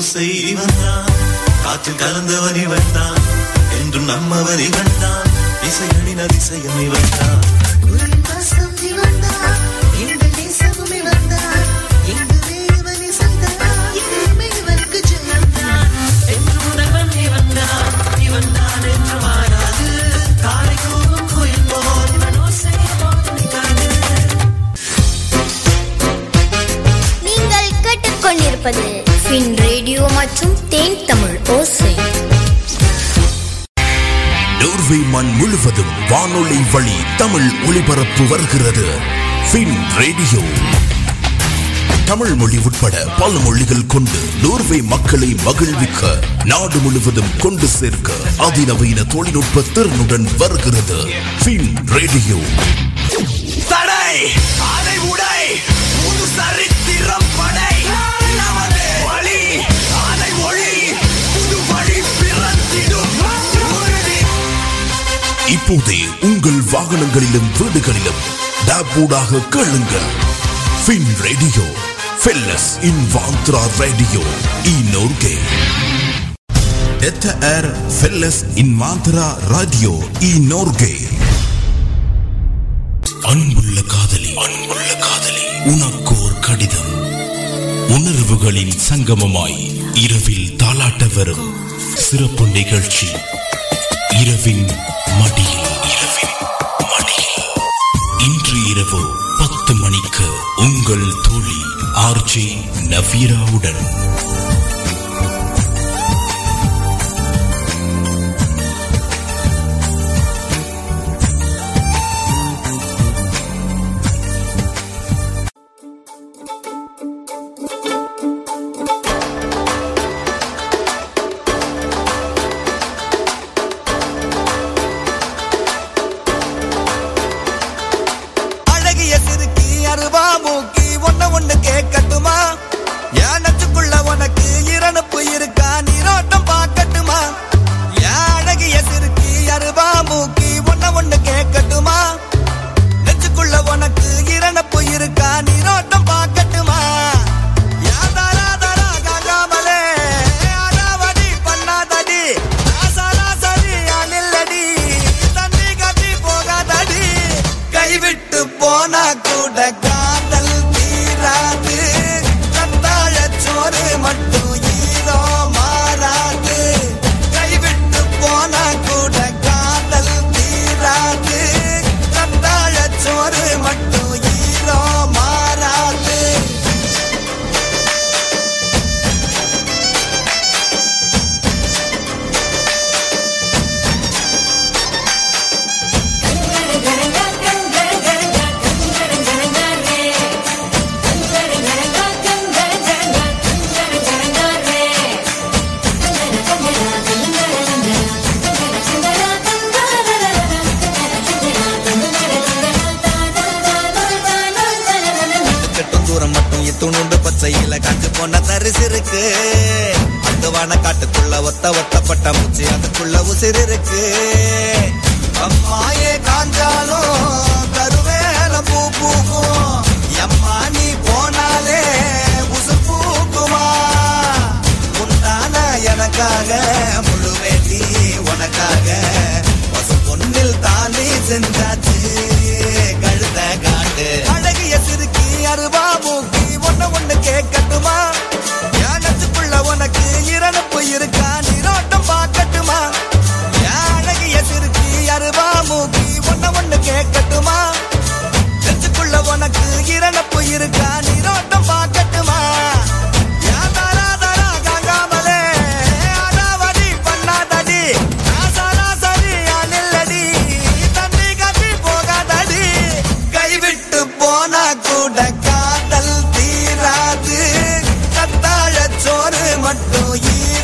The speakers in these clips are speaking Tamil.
ஓசை இவன் தான் காற்றில் கலந்தவன் இவன் தான் என்றும் நம்மவன் இவன் தான் இசையடின் அதிசயம் இவன் தான் நீங்கள் கேட்டுக்கொண்டிருப்பது ஃபின் ரேடியோ மற்றும் தேன் தமிழ் ஓசை நோர்வே மண் முழுவதும் வானொலி வழி தமிழ் ஒளிபரப்பு வருகிறது ஃபின் ரேடியோ தமிழ் மொழி உட்பட பல மொழிகள் கொண்டு நோர்வே மக்களை மகிழ்விக்க நாடு முழுவதும் கொண்டு சேர்க்க அதிநவீன தொழில்நுட்ப திறனுடன் வருகிறது ஃபின் ரேடியோ தடை அதை உடை புது சரித்திரம் படை நமது வழி அதை ஒளி புது வழி பிறந்திடும் உறுதி இப்போதே உங்கள் வாகனங்களிலும் வீடுகளிலும் டேப்பூடாக கேளுங்கள் ஃபின் ரேடியோ ஃபெல்லஸ் இன் வாந்த்ரா ரேடியோ இ நோர்கே Detta är Felles Invandrara Radio i Norge. அன்புள்ள காதலி அன்புள்ள காதலி உனக்கோர் கடிதம் உணர்வுகளின் சங்கமமாய் இரவில் தாலாட்ட வரும் சிறப்பு நிகழ்ச்சி இரவின் மடியில் இரவின் மடியில் இன்று இரவு பத்து மணிக்கு உங்கள் தோழி ஆர்ஜே நவீராவுடன் அழகிய சிறுக்கி அருவா மூக்கி ஒன்ன ஒண்ணு கேட்கட்டுமா என் நச்சுக்குள்ள உனக்கு இரணுப்பு இருக்கா நீரோட்டம் பார்க்கட்டுமா என் அழகிய சிறுக்கி அருவா மூக்கி ஒன்ன ஒண்ணு கேட்கட்டுமா நெச்சுக்குள்ள உனக்கு இரணுப்பு இருக்கா நீரோட்டம் பார்க்கட்டுமா என் தரா தரா காகாமலே அடாவடி பண்ணாதடி ஆசாரா சரி அணில்லடி தண்ணி கட்டி போகாதடி கைவிட்டு போனா கூட காதல் தீராது கத்தாழ சோறு மட்டும் ஈரோ மாறாது கைவிட்டு போனா கூட காதல் தீராது கத்தாழ சோறு மட்டும் ஈரோ மாறாது கட்டும் தூரம் மட்டும் இத்துணுண்டு பச்சையில காஞ்சு போன தரிசு இருக்கு அத்துவான காட்டுக்குள்ள ஒத்த ஒத்தப்பட்ட மூச்சு அதுக்குள்ள உசிர் இருக்கு அம்மாயே காஞ்சாலும் கருவேல பூ பூக்கும் எம்மா நீ போனாலே உசு பூக்குமா உண்டான எனக்காக முழு வேட்டி உனக்காக பசு பொன்னில் தாலி செஞ்சாச்சு கழுத காட்டு அழகிய சிறுக்கி அருவா மூக்கி ஒண்ணு ஒண்ணு கேட்கட்டுமா என் நெஞ்சுக்குள்ள உனக்கு இரணுப்பு இருக்கா நீரோட்டம் பார்க்கட்டுமா என் அழகிய சிறுக்கி அருவா மூக்கி ஒண்ணு ஒண்ணு கேட்கட்டுமா நெஞ்சுக்குள்ள உனக்கு இரணுப்பு இருக்கா நீரோட்டம் பார்க்கட்டுமா என் தரா தரா காங்காமலே அடாவடி பண்ணாதடி ஆசாரா சரி அணில்லடி தண்ணி கட்டி போகாதடி கைவிட்டு போனா கூட காதல் தீராது கத்தாழ சோறு மட்டும் ஈர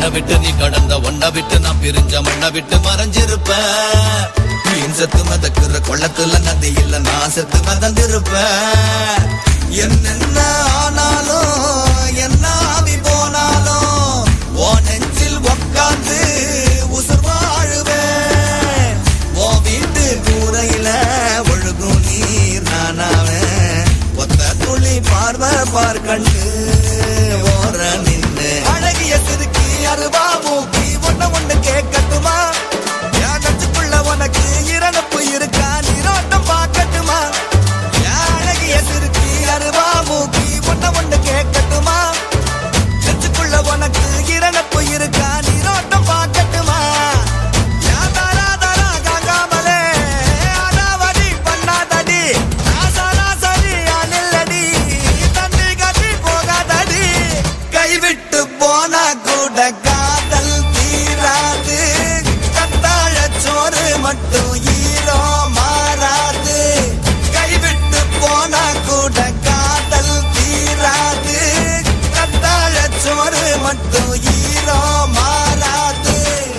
விட்டு நீ கடந்த ஒன்ன விட்டு நான் பிரிஞ்ச மண்ண விட்டு மறைஞ்சிருப்பேன் மீன் செத்து மதக்குற கொள்ளத்துல நதி இல்ல நான் செத்து மதந்திருப்பேன் என்னென்ன ஆனாலும் என்ன ஆவி போனாலும் ஓ நெஞ்சில் உக்காந்து உசுர் வாழுவேன் ஓ வீட்டு கூரையில ஒழுகும் நீர் நானாவேன் ஒத்த துளி பார்வை பார் கண்ணு ஓர நின்னு அழகிய சிறுக்கி அருவா மூக்கி ஒண்ணு ஒண்ணு கேட்கட்டுமா என் நெஞ்சுக்குள்ள உனக்கு இரணப்பு இருக்கா நீரோட்டம் பார்க்கட்டுமா என் அழகிய சிறுக்கி அருவா மூக்கி ஒண்ணு ஒண்ணு கேட்கட்டுமா நெஞ்சுக்குள்ள உனக்கு இரணப்பு இருக்கா நீரோட்டம் பார்க்கட்டுமா யா தாரா தாரா காங்காமலே அடாவடி பண்ணாதடி ஆசாரா சரி அனில்லடி தண்ணி கட்டி போகாதடி கைவிட்டு போனா கூட காதல் தீராது கத்தாழ சோறு மட்டும் ஈரோ மாறாது கைவிட்டு போனா கூட காதல் தீராது கத்தாழ சோறு மட்டும் ஈரோ மாறாது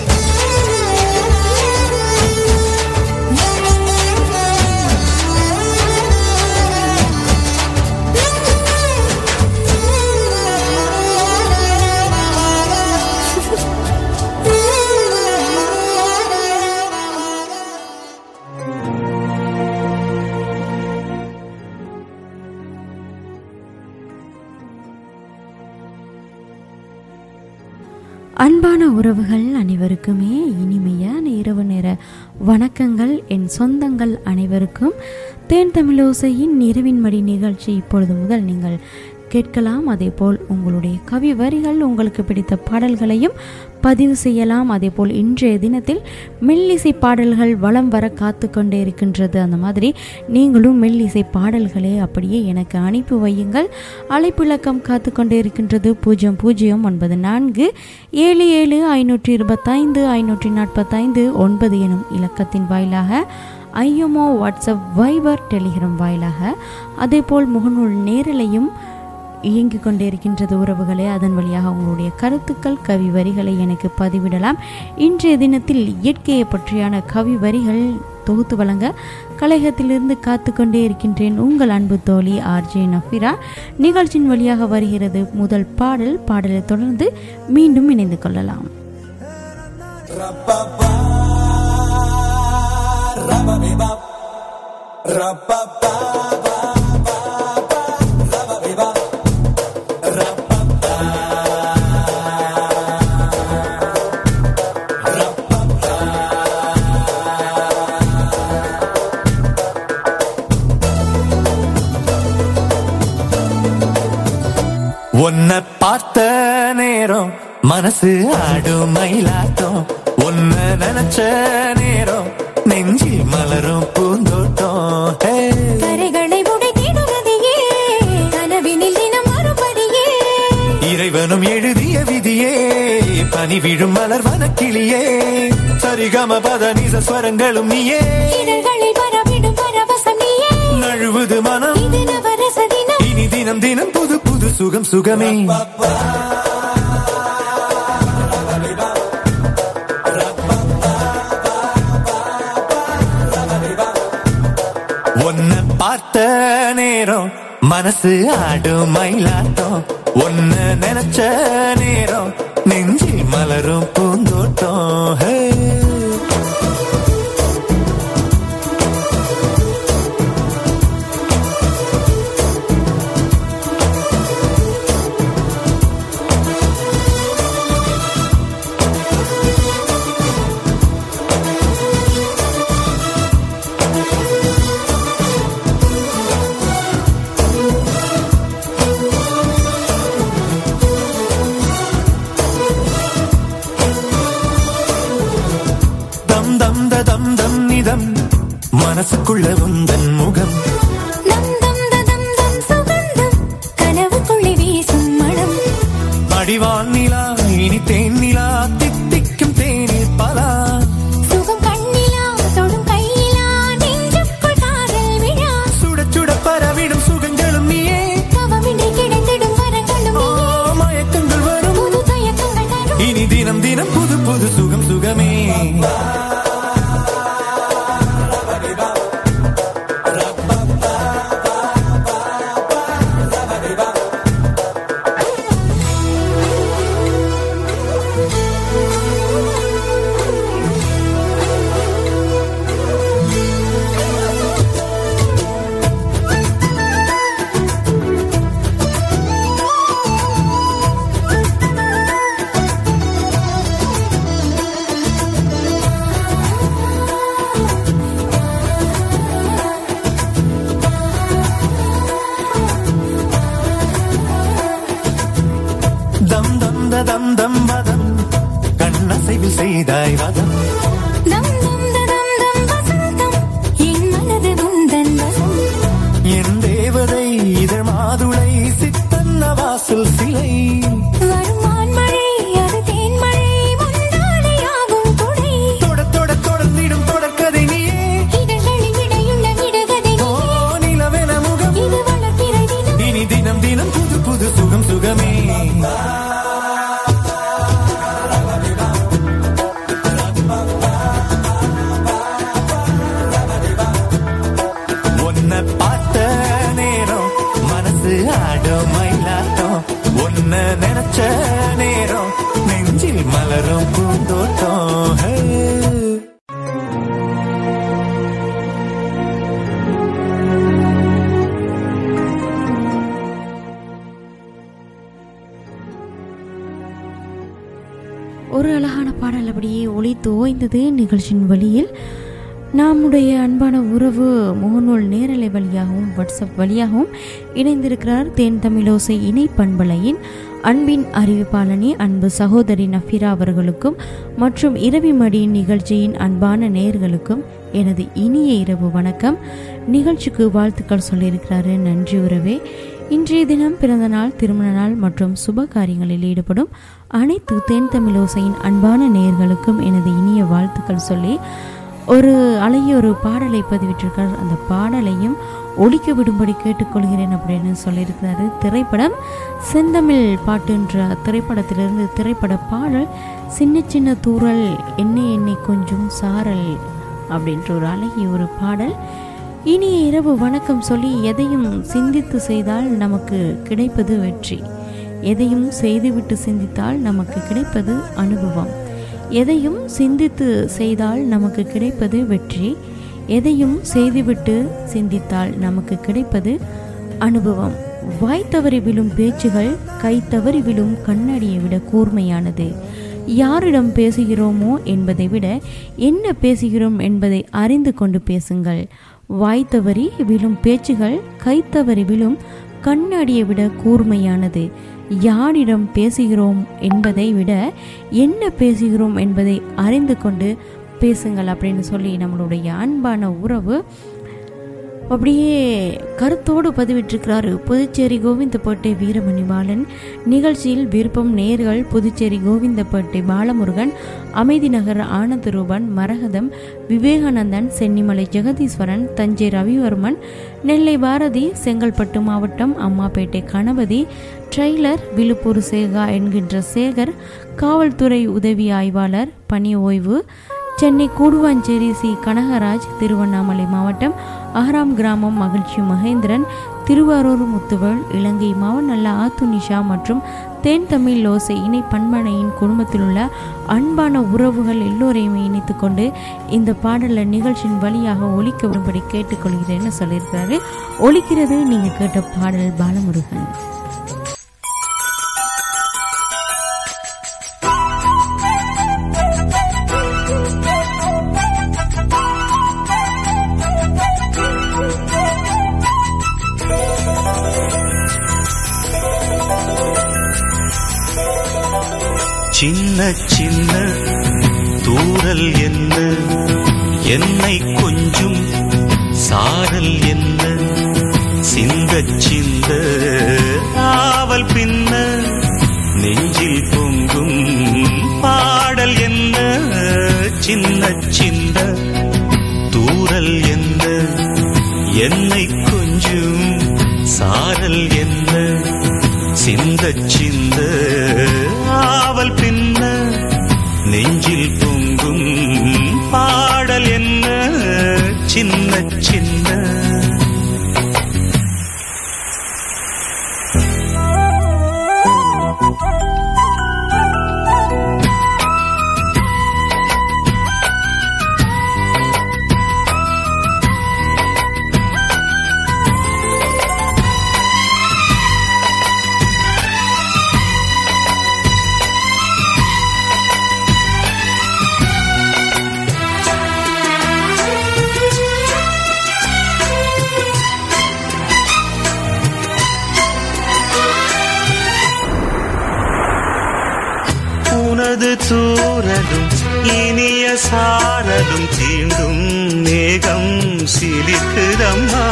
அன்பான உறவுகள் அனைவருக்குமே இனிமையான இரவு நேர வணக்கங்கள் என் சொந்தங்கள் அனைவருக்கும் தேன் தமிழோசையின் இரவின் மடி நிகழ்ச்சி இப்பொழுது முதல் நீங்கள் கேட்கலாம் அதேபோல் உங்களுடைய கவி வரிகள் உங்களுக்கு பிடித்த பாடல்களையும் பதிவு செய்யலாம் அதேபோல் இன்றைய தினத்தில் மெல்லிசை பாடல்கள் வலம் வர காத்து கொண்டே இருக்கின்றது அந்த மாதிரி நீங்களும் மெல்லிசை பாடல்களை அப்படியே எனக்கு அனுப்பி வையுங்கள் அழைப்பு இலக்கம் காத்து கொண்டே இருக்கின்றது பூஜ்ஜியம் பூஜ்ஜியம் ஒன்பது நான்கு ஏழு ஏழு ஐநூற்றி இருபத்தைந்து ஐநூற்றி நாற்பத்தைந்து ஒன்பது எனும் இலக்கத்தின் வாயிலாக ஐஎம்ஓ வாட்ஸ்அப் வைபர் டெலிகிராம் வாயிலாக அதேபோல் முகநூல் நேரலையும் இயங்கிக் கொண்டே இருக்கின்றது உறவுகளே அதன் வழியாக உங்களுடைய கருத்துக்கள் கவி வரிகளை எனக்கு பதிவிடலாம் இன்றைய தினத்தில் இயற்கையை பற்றியான கவி வரிகள் தொகுத்து வழங்க கலையகத்திலிருந்து காத்து கொண்டே இருக்கின்றேன் உங்கள் அன்பு தோழி ஆர்ஜே நஃபிரா நிகழ்ச்சியின் வழியாக வருகிறது முதல் பாடல் பாடலை தொடர்ந்து மீண்டும் இணைந்து கொள்ளலாம் உன்னை பார்த்த நேரம் மனசு ஆடும் மயிலாட்டம் உன்னை நினைச்ச நேரம் நெஞ்சில் மலரும் பூந்தோட்டம் ஹே. கரைகளை உடைத்திடுவதையே கனவினில் தினம் மறுபடியே இறைவனும் எழுதிய விதியே பனி விழும் மலர் வனக்கிளியே சரிகம பத நிச ஸ்வரங்களும் நீயே இதழ்களில் பரவிடும் பரவசம் நீயே நழுவுது மனம் இது நவரச தினம் இனி தினம் தினம் புது புது சுகம் சுகமே உன்னை பார்த்த நேரம் மனசு ஆடும் மயிலாட்டம் உன்னை நினைச்ச நேரம் நெஞ்சில் மலரும் பூந்தோட்டம் ஹே தம் தம் த தம் தம் நிதம் மனசுக்குள்ள உந்தன் முகம் நம் தம் த தம் தம் சுகந்தம் கனவுக்குள்ளே வீசும் மனம் அடிவான் நிலா இனி தேன் நிலா தித்திக்கும் தேனில் பலா சுகம் கண்ணிலா தொடும் கையிலா நெஞ்சுக்குள் காதல் விழா சுட சுட பரவிடும் சுகங்களும் நீயே கவமின்றி கிடைத்திடும் வரங்களும் ஓ, நீயே மயக்கங்கள் வரும் புது தயக்கங்கள் தரும் இனி தினம் இனிதாய் வதம் தம் தம் தம் தம் வசந்தம் என் மனது உந்தன் வசம் என் தேவதை இதழ் மாதுளை சித்தன்ன வாசல் சிலை வருமான் மழை அது தேன்மழை முந்தானையாகும் கொடை தொட தொட தொடர்ந்திடும் தொடர்கதை நீயே இதழ்களில் விடையுள்ள விடுகதை ஓ நிலவென முகம் இது வளர்ப்பிறை தினம் இனி தினம் தினம் புது புது சுகம் சுகமே உன்னை பார்த்த நேரம் மனசு ஆடும் மயிலாட்டம் உன்னை நினைச்ச நேரம் நெஞ்சில் மலரும் பூந்தோட்டம் ஹே. ஒரு அழகான பாடல் அப்படியே ஒளித்து ஓய்ந்தது நிகழ்ச்சியின் வழியில் நம்முடைய அன்பான உறவு முகநூல் நேரலை வழியாகவும் வாட்ஸ்அப் வழியாகவும் இணைந்திருக்கிறார் தேன் தமிழோசை இணை பண்பலையின் அன்பின் அறிவிப்பாளனி அன்பு சகோதரி நஃபிரா அவர்களுக்கும் மற்றும் இரவி மடியின் நிகழ்ச்சியின் அன்பான நேயர்களுக்கும் எனது இனிய இரவு வணக்கம் நிகழ்ச்சிக்கு வாழ்த்துக்கள் சொல்லியிருக்கிறாரு நன்றி உறவே இன்றைய தினம் பிறந்த நாள் திருமண நாள் மற்றும் சுப காரியங்களில் ஈடுபடும் அனைத்து தேன் தமிழோசையின் அன்பான நேயர்களுக்கும் எனது இனிய வாழ்த்துக்கள் சொல்லி ஒரு அழகிய ஒரு பாடலை பதிவிட்டிருக்கார் அந்த பாடலையும் ஒழிக்க விடும்படி கேட்டுக்கொள்கிறேன் அப்படின்னு சொல்லியிருக்கிறாரு திரைப்படம் செந்தமிழ் பாட்டுன்ற திரைப்படத்திலிருந்து திரைப்பட பாடல் சின்ன சின்ன தூறல் என்னை என்னை கொஞ்சம் சாரல் அப்படின்ற ஒரு அழகிய ஒரு பாடல் இனிய இரவு வணக்கம் சொல்லி எதையும் சிந்தித்து செய்தால் நமக்கு கிடைப்பது வெற்றி எதையும் செய்துவிட்டு சிந்தித்தால் நமக்கு கிடைப்பது அனுபவம் எதையும் சிந்தித்து செய்தால் நமக்கு கிடைப்பது வெற்றி எதையும் செய்துவிட்டு சிந்தித்தால் நமக்கு கிடைப்பது அனுபவம் வாய் தவறி விழும் பேச்சுகள் கை தவறி விழும் கண்ணடியை விட கூர்மையானது யாரிடம் பேசுகிறோமோ என்பதை விட என்ன பேசுகிறோம் என்பதை அறிந்து கொண்டு பேசுங்கள் வாய் தவறி விழும் பேச்சுகள் கை தவறி விழும் கண்ணாடியை விட கூர்மையானது யாரிடம் பேசுகிறோம் என்பதை விட என்ன பேசுகிறோம் என்பதை அறிந்து கொண்டு பேசுங்கள் அப்படின்னு சொல்லி நம்மளுடைய அன்பான உறவு அப்படியே கருத்தோடு பதிவிட்டிருக்கிறாரு புதுச்சேரி கோவிந்தப்பேட்டை வீரமணி பாலன் நிகழ்ச்சியில் விருப்பம் நேர்கள் புதுச்சேரி கோவிந்தப்பேட்டை பாலமுருகன் அமைதி நகர் ஆனந்த ரூபன் மரகதம் விவேகானந்தன் சென்னிமலை ஜெகதீஸ்வரன் தஞ்சை ரவிவர்மன் நெல்லை பாரதி செங்கல்பட்டு மாவட்டம் அம்மாப்பேட்டை கணபதி ட்ரெய்லர் விழுப்பூர் சேகா என்கின்ற சேகர் காவல்துறை உதவி ஆய்வாளர் பணி ஓய்வு சென்னை கூடுவாஞ்சேரி சி கனகராஜ் திருவண்ணாமலை மாவட்டம் அஹராம் கிராமம் மகிழ்ச்சி மகேந்திரன் திருவாரூர் முத்துவள் இலங்கை மாவநல்ல ஆத்துனிஷா மற்றும் தென் தமிழ் லோசை இணை பண்பனையின் குடும்பத்தில் உள்ள அன்பான உறவுகள் எல்லோரையுமே இணைத்து கொண்டு இந்த பாடல நிகழ்ச்சியின் வழியாக ஒலிக்க விடும்படி கேட்டுக்கொள்கிறேன்னு சொல்லியிருக்கிறாரு ஒலிக்கிறது நீங்க கேட்ட பாடல் பாலமுருகன் சின்ன சின்ன தூரல் என்ன என்னை கொஞ்சம் சாரல் என்ன சிந்த சிந்த ஆவல் பின்ன நெஞ்சில் பொங்கும் பாடல் என்ன சின்ன சின்ன தூரல் என்ன என்னை கொஞ்சம் சாரல் என்ன சிந்த சிந்த ஆவல் பின்ன நெஞ்சில் பொங்கும் பாடல் என்ன சின்ன சின்ன உனது தூரலும் இனிய சாரலும் தீண்டும் மேகம் சிலிக்குதம்மா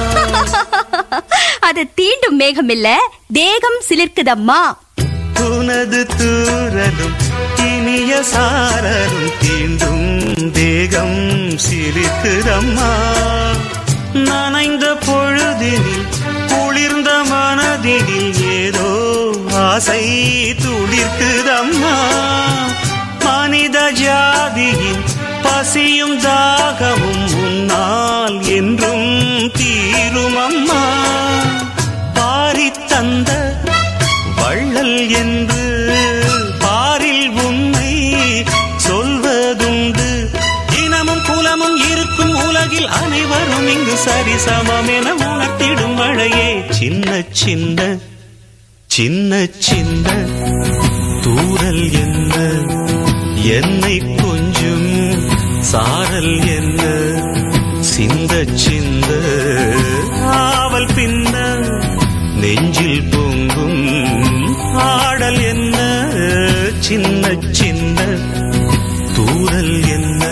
அது தீண்டும் மேகம் இல்ல தேகம் சிலிர்க்குதம்மா உனது தூரலும் இனிய சாரலும் தீண்டும் தேகம் சிரிக்குதம்மா நனைந்த பொழுதினில் குளிர்ந்த மனதினில் ஏதோ ஆசை துளிர்க்குதம்மா மனித ஜாதியின் பசியும் தாகமும் உன்னால் என்றும் தீருமம்மா பாரித் தந்த வள்ளல் என்று பாரில் உண்மை சொல்வதுண்டு இனமும் குலமும் இருக்கும் உலகில் அனைவரும் இங்கு சரிசமம் என உணர்த்திடும் மழையே சின்ன சின்ன சின்ன சின்ன தூரல் என்ன என்னை கொஞ்சம் சாரல் என்ன சிந்த சிந்த ஆவல் பின்ன நெஞ்சில் பொங்கும் ஆடல் என்ன சின்ன சின்ன தூரல் என்ன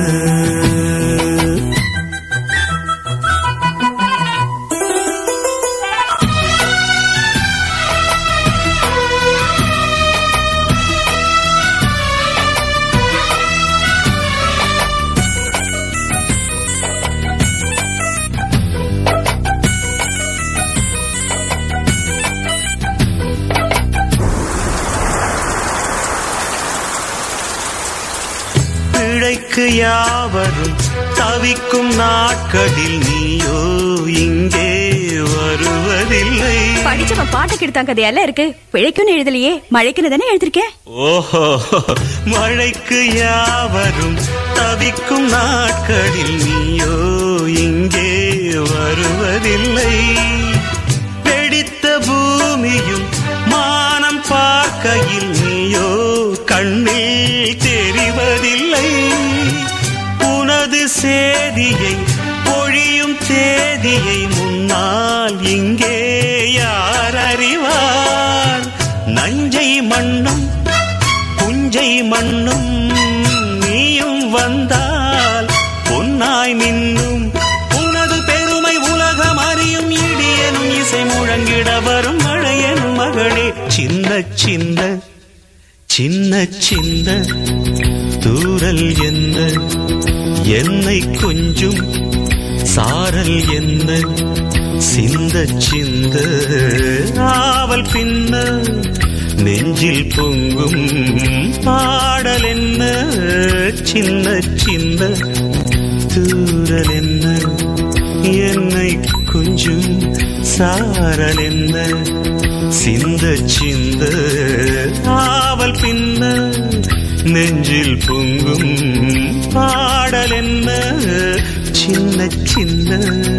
பிழைக்கு யாவரும் தவிக்கும் நாட்களில் நீயோ இங்கே வருவதில்லை படிச்சவன் பாட்டுக்கு எடுத்தாங்க கதையெல்லாம் இருக்கு பிழைக்குன்னு எழுதலையே மழைக்குன்னு தானே எழுதிருக்கேன் ஓஹோ மழைக்கு யாவரும் தவிக்கும் நாட்களில் நீயோ இங்கே வருவதில்லை வெடித்த பூமியும் மானம் பார்க்கையில் நீயோ கண்ணில் தெரிவதில்லை உனது சேதியை பொழியும் தேதியை முன்னால் இங்கே யார் அறிவார் நஞ்சை மண்ணும் புஞ்சை மண்ணும் நீயும் வந்தால் பொன்னாய் மின்னும் உனது பெருமை உலகம் அறியும் இடியனும் இசை முழங்கிட வரும் மழையனும் மகளே சின்ன சின்ன சின்ன சின்ன தூரல் என்ன என்னை கொஞ்சம் சாரல் என்ன சிந்த சிந்த ஆவல் பின்ன நெஞ்சில் பொங்கும் பாடல் என்ன சின்ன சின்ன தூரல் என்ன என்னை கொஞ்சம் சாரல் என்ன சிந்த சிந்த ஆவல் பின்ன நெஞ்சில் பொங்கும் பாடல் என்ன சின்ன சின்ன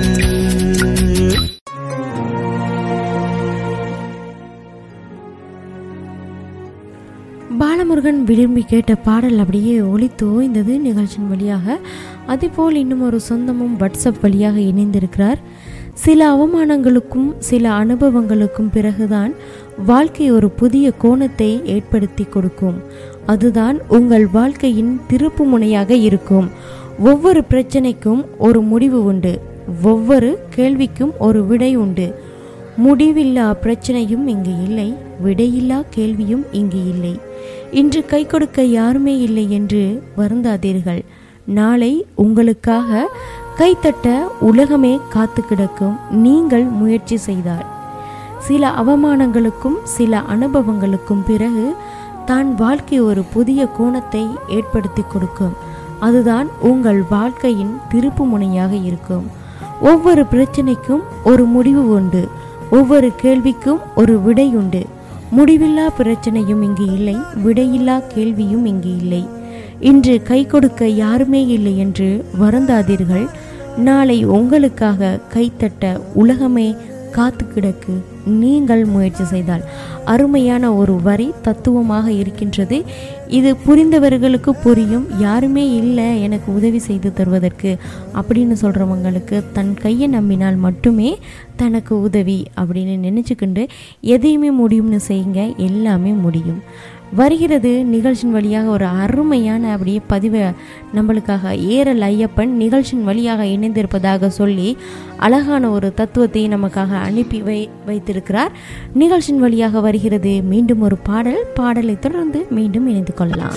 பாலமுருகன் விரும்பி கேட்ட பாடல் அப்படியே ஒலித்து ஓய்ந்தது நிகழ்ச்சியின் வழியாக அதேபோல் இன்னும் ஒரு சொந்தமும் வாட்ஸ்அப் வழியாக இணைந்திருக்கிறார் சில அவமானங்களுக்கும் சில அனுபவங்களுக்கும் பிறகுதான் வாழ்க்கை ஒரு புதிய கோணத்தை ஏற்படுத்தி கொடுக்கும் அதுதான் உங்கள் வாழ்க்கையின் திருப்பு முனையாக இருக்கும் ஒவ்வொரு பிரச்சனைக்கும் ஒரு முடிவு உண்டு ஒவ்வொரு கேள்விக்கும் ஒரு விடை உண்டு முடிவில்லா பிரச்சனையும் இங்கு இல்லை விடையில்லா கேள்வியும் இங்கு இல்லை இன்று கை கொடுக்க யாருமே இல்லை என்று வருந்தாதீர்கள் நாளை உங்களுக்காக கைத்தட்ட உலகமே காத்து கிடக்கும் நீங்கள் முயற்சி செய்தால் சில அவமானங்களுக்கும் சில அனுபவங்களுக்கும் பிறகு தான் வாழ்க்கை ஒரு புதிய கோணத்தை ஏற்படுத்தி கொடுக்கும் அதுதான் உங்கள் வாழ்க்கையின் திருப்பு முனையாக இருக்கும் ஒவ்வொரு பிரச்சனைக்கும் ஒரு முடிவு உண்டு ஒவ்வொரு கேள்விக்கும் ஒரு விடை உண்டு முடிவில்லா பிரச்சனையும் இங்கு இல்லை விடையில்லா கேள்வியும் இங்கு இல்லை இன்று கை கொடுக்க யாருமே இல்லை என்று வருந்தாதீர்கள் நாளை உங்களுக்காக கைத்தட்ட உலகமே காத்து கிடக்கு நீங்கள் முயற்சி செய்தால் அருமையான ஒரு வரி தத்துவமாக இருக்கின்றது இது புரிந்தவர்களுக்கு புரியும் யாருமே இல்லை எனக்கு உதவி செய்து தருவதற்கு அப்படின்னு சொல்கிறவங்களுக்கு தன் கையை நம்பினால் மட்டுமே தனக்கு உதவி அப்படின்னு நினச்சிக்கிண்டு எதையுமே முடியும்னு செய்யுங்க எல்லாமே முடியும் வருகிறது நிகழ்ச்சியின் வழியாக ஒரு அருமையான அப்படியே பதிவை நம்மளுக்காக ஏரல் ஐயப்பன் நிகழ்ச்சியின் வழியாக இணைந்திருப்பதாக சொல்லி அழகான ஒரு தத்துவத்தை நமக்காக அனுப்பி வை வைத்திருக்கிறார் நிகழ்ச்சியின் வழியாக வருகிறது மீண்டும் ஒரு பாடல் பாடலை தொடர்ந்து மீண்டும் இணைந்து கொள்ளலாம்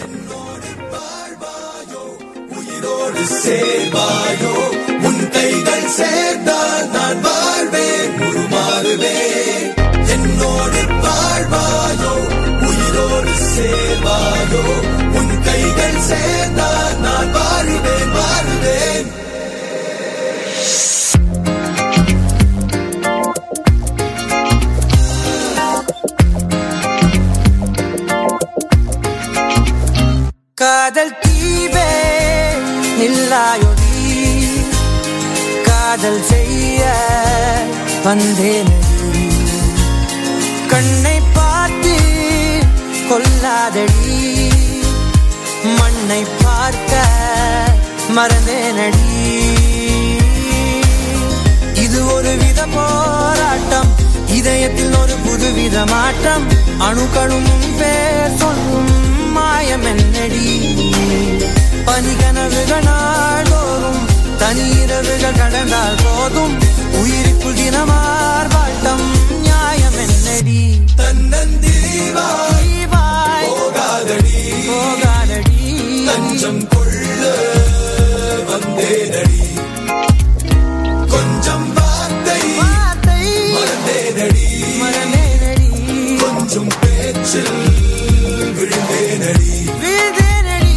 சேர்வாயோ உன் கைகள் சேர்ந்தால் நான் வாழ்வேன் உருமாறுவேன் என்னோடு வாழ்வாயோ உயிரோடு சேர்வாயோ உன் கைகள் சேர்ந்தால் நான் வாழுவேன் வாழுவேன் காதல் தீவே நில்லாயொடி காதல் செய்ய வந்தேனடி கண்ணை பார்த்து கொல்லாதடி மண்ணை பார்க்க மறந்தேனடி இது ஒரு வித போராட்டம் இதயத்தில் ஒரு புதுவித மாற்றம் அணுக்களும் உன் பேர் சொல்லும் மாயம் என்னடி பனிகனவுகள் நாள்தோறும் தனியிரவுகள் கடந்தால் போதும் உயிருக்குள் தினமார் வாட்டம் நியாயம் என்னடி தன்னந்தீவாய் தீவாய் போகாதடி போகாதடி தஞ்சம் கொள்ள வந்தேனடி கொஞ்சம் வார்த்தை வார்த்தை மறந்தேனடி மறந்தேனடி கொஞ்சம் பேச்சில் விழுந்தேனடி வீழ்ந்தேனடி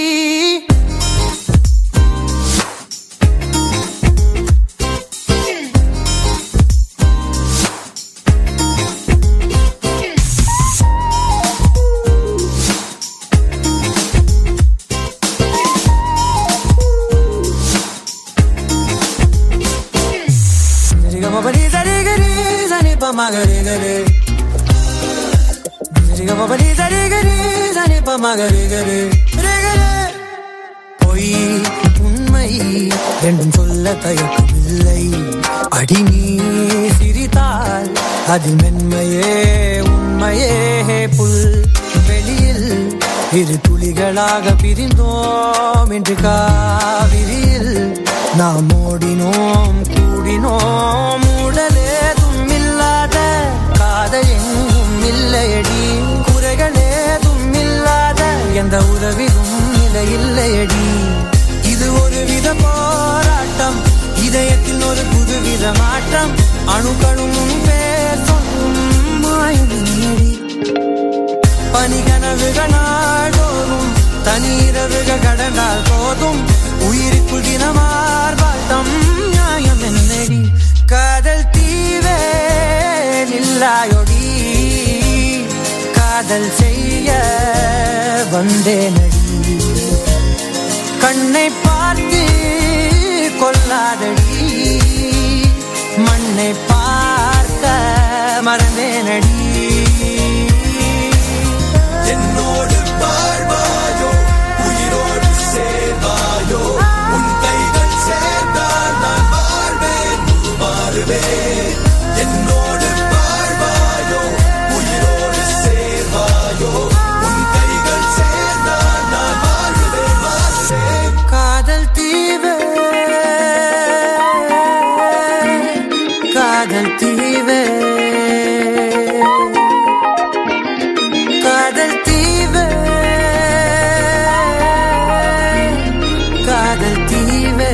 Zirigababadi zarigari zanipamagarigari Zirigababadi zarigari zanipamagarigari Rigari பொய் உண்மை ரெண்டும் சொல்ல தயக்கமில்லை அடி நீ சிரித்தால் அதில் மென்மையே உண்மையே புல் வெளியில் இரு துளிகளாக பிரிந்தோம் என்று காவிரியில் நாம் ஓடினோம் கூடினோம் உடலேதும் இல்லாத காதல் எங்கும் இல்லையடி குறைகள் ஏதும் இல்லாத எந்த உறவிலும் நிலை இல்லையடி இது ஒரு வித போராட்டம் இதயத்தில் ஒரு புதுவித மாற்றம் அணுக்களும் உன் பேர் சொல்லும் மாயடி பனிகனவுகள் நாள்தோறும் தனிரவுகள் கடந்தால் போதும் உயிருக்குள் தினமார் வாட்டம் நியாயம் என்னடி காதல் தீவே நில்லாயொடி காதல் செய்ய வந்தேனடி கண்ணை பார்த்து கொல்லாதடி மண்ணை பார்க்க மறந்தேனடி என்னோடு வாழ்வாயோ உயிரோடு சேர்வாயோ உன் கைகள் சேர்ந்தால் நான் வாழ்வேன் உருமாறுவேன் என்னோடு வாழ்வாயோ உயிரோடு சேர்வாயோ உன் கைகள் சேர்ந்தால் நான் வாழ்வேன் வாழ்வேன் காதல் தீவே காதல் தீவே காதல் தீவே காதல் தீவே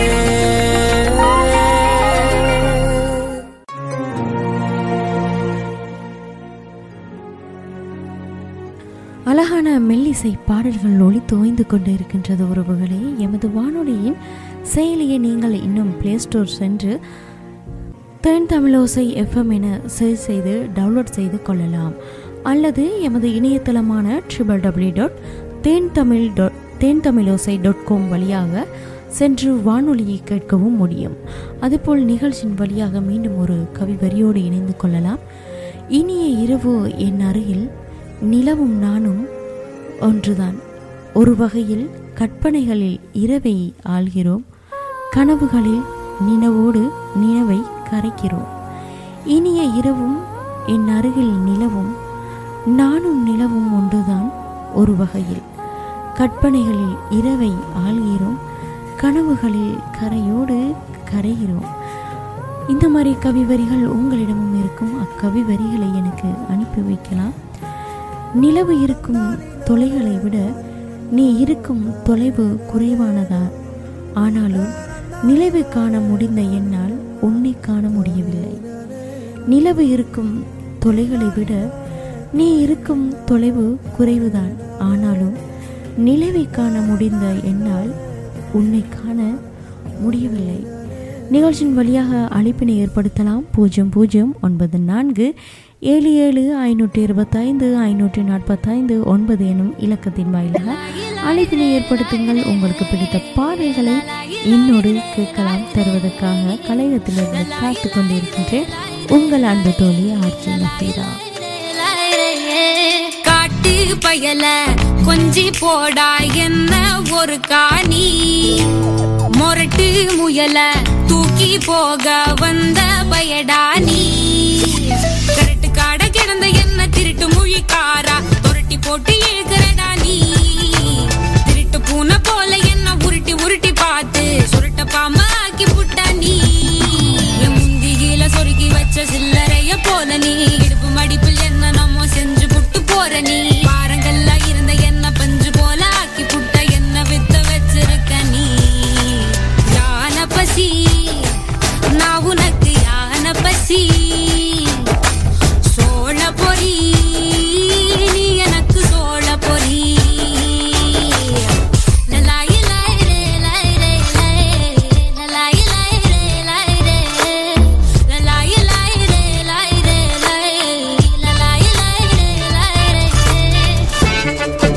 அழகான மெல்லிசை பாடல்கள் ஒளி தோய்ந்து கொண்டு இருக்கின்றது உறவுகளே எமது வானொலியின் செயலியை நீங்கள் இன்னும் பிளே ஸ்டோர் சென்று தேன் தமிழோசை எஃப்எம் என சர்ச் செய்து டவுன்லோட் செய்து கொள்ளலாம் அல்லது எமது இணையதளமான triple W dot Then Tamil dot Then Tamilosai dot com வழியாக சென்று வானொலியை கேட்கவும் முடியும் அதுபோல் நிகழ்ச்சியின் வழியாக மீண்டும் ஒரு கவி வரியோடு இணைந்து கொள்ளலாம் இனிய இரவு என் அருகில் நிலவும் நானும் ஒன்றுதான் ஒரு வகையில் கற்பனைகளில் இரவை ஆள்கிறோம் கனவுகளில் நினவோடு நினவை கரைக்கிறோம் இனிய இரவும் என் அருகில் நிலவும் நானும் நிலவும் ஒன்றுதான் ஒரு வகையில் கற்பனைகளில் இரவை ஆள்கிறோம் கனவுகளில் கரையோடு கரைகிறோம் இந்த மாதிரி கவி வரிகள் உங்களிடமும் இருக்கும் அக்கவி வரிகளை எனக்கு அனுப்பி வைக்கலாம் நிலவு இருக்கும் தொலைகளை விட நீ இருக்கும் தொலைவு குறைவானதா ஆனாலும் நிலவை காண முடிந்த என்னால் உன்னை காண முடியவில்லை நிலவு இருக்கும் தொலைகளை விட நீ இருக்கும் தொலைவு குறைவுதான் ஆனாலும் நிலவை காண முடிந்த என்னால் உன்னை காண முடியவில்லை நிகழ்ச்சியின் வழியாக அழைப்பினை ஏற்படுத்தலாம் பூஜ்ஜியம் பூஜ்ஜியம் ஒன்பது நான்கு ஏழு ஏழு ஐநூற்றி இருபத்தைந்து ஐநூற்றி நாற்பத்தைந்து ஒன்பது எனும் இலக்கத்தின் வாயிலாக அழைப்பினை ஏற்படுத்துங்கள் உங்களுக்கு பிடித்த பாடல்களை இன்னொரு கேட்கலாம் தருவதற்காக கலையகத்திலிருந்து காத்து கொண்டிருக்கின்றேன் உங்கள் அன்பு தோழி ஆர்ஜி நஃபீரா காட்டு பயல கொஞ்சி போடா என்ன ஒரு காணி மொரட்டு முயல தூக்கி போக வந்த பயடா நீ கரட்டு காட கிடந்த என்ன திருட்டு முழிக்காரா துரட்டி போட்டு இழுக்கிறடா நீ திருட்டு பூனை போல என்ன உருட்டி உருட்டி பார்த்து சுருட்ட பாம்பா ஆக்கி புட்டா நீ என் முந்தியில சொருகி வச்ச சில்லறைய போல நீ இடுப்பு மடிப்பில் என்ன நம்ம செஞ்சு புட்டு போற நீ பாரங்கள்ல இருந்த என்ன பஞ்சு போல ஆக்கி புட்ட என்ன வித்த வச்சிருக்க நீ யான பசி நான் உனக்கு யான பசி சோழ பொறி நீ எனக்கு சோழ பொறி லலாயி லாய் ரே லாய் ரே லாய். லலாயி லாய் ரே லாய் ரே. லலாயி லாய் ரே லாய் ரே லாய். லலாயி லாய் ரே லாய் ரே.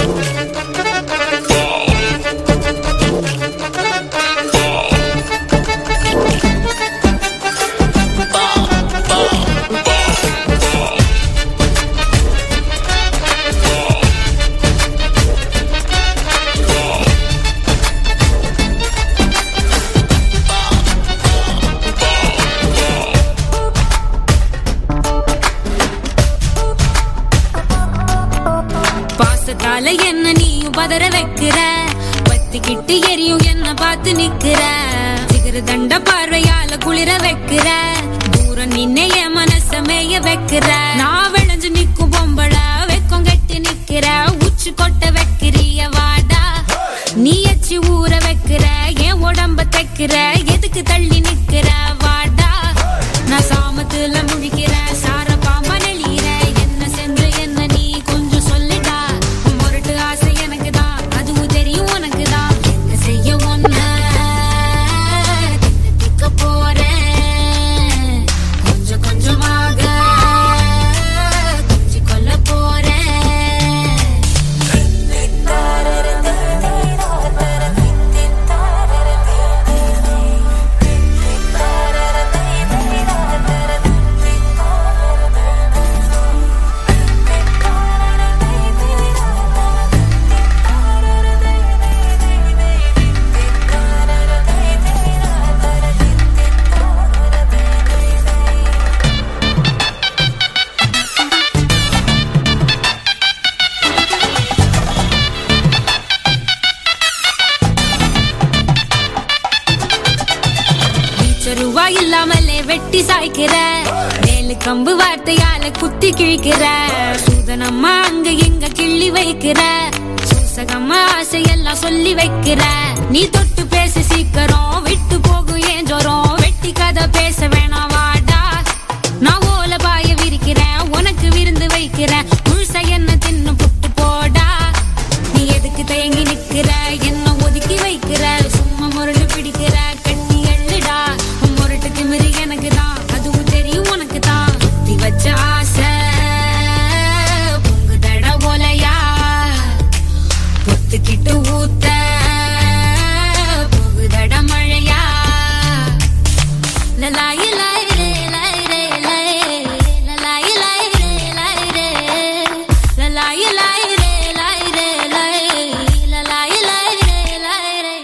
பாசத்தால என்ன நீயும் பதற வைக்கிற பத்திக்கிட்டு எரியும் என்ன பார்த்து நிக்கிற சிகர தண்ட பார்வையால குளிர வைக்கிற தூரம் நின்ன என் மனச மேய வைக்கிற நான் விளைஞ்சு நிக்கும் பொம்பள வெக்கம் கட்டி நிக்கிற உச்சி கொட்ட வைக்கிறிய வாடா நீ எச்சி ஊற வைக்கிற என் உடம்ப தைக்கிற எதுக்கு தள்ளி நிக்கிற வாடா நான் சாமத்துல முழிக்கிற சார பாம்பா நெளியிற என்ன செஞ்ச என்ன நீ கொஞ்சம் சொல்லிடா உன் முரட்டு ஆசை எனக்கு தான் அதுவும் தெரியும் உனக்கு தான் என்ன செய்ய ஒன்ன திக்க போறேன் கொஞ்சம் கொஞ்சமாக கொஞ்சி கொல்ல போறேன் மிச்ச ரூபா இல்லாமலே வெட்டி சாய்க்கிற வேலு கம்பு வார்த்தையால குத்தி கிழிக்கிற சூதனம்மா அங்க எங்க கிள்ளி வைக்கிற சூசகம்மா ஆசையெல்லாம் சொல்லி வைக்கிற நீ தொட்டு பேச சீக்கிரம் விட்டு போகும் ஏன் ஜோரம் வெட்டி கதை பேச வேணாம் வாடா நான் ஓல பாய விரிக்கிறேன் உனக்கு விருந்து வைக்கிறேன் முழுசா என்ன தின்னு புட்டு போடா நீ எதுக்கு தயங்கி நிக்கிற என்ன ஒதுக்கி வைக்கிற சும்மா முரண்டு பிடிக்கிற கட்டி எள்ளுடா உன் முரட்டு திமிரு எனக்கு தான் அதுவும் தெரியும் உனக்கு தான் குத்தி வச்ச ஆசை பொங்கு தட போலையா பொத்துக்கிட்டு ஊத்த பொகுதட மழையா லலாயி லாய் ரே லாய் ரே லாய். லலாயி லாய் ரே லாய் ரே. லலாயி லாய் ரே லாய் ரே லாய். லலாயி லாய் ரே லாய் ரே.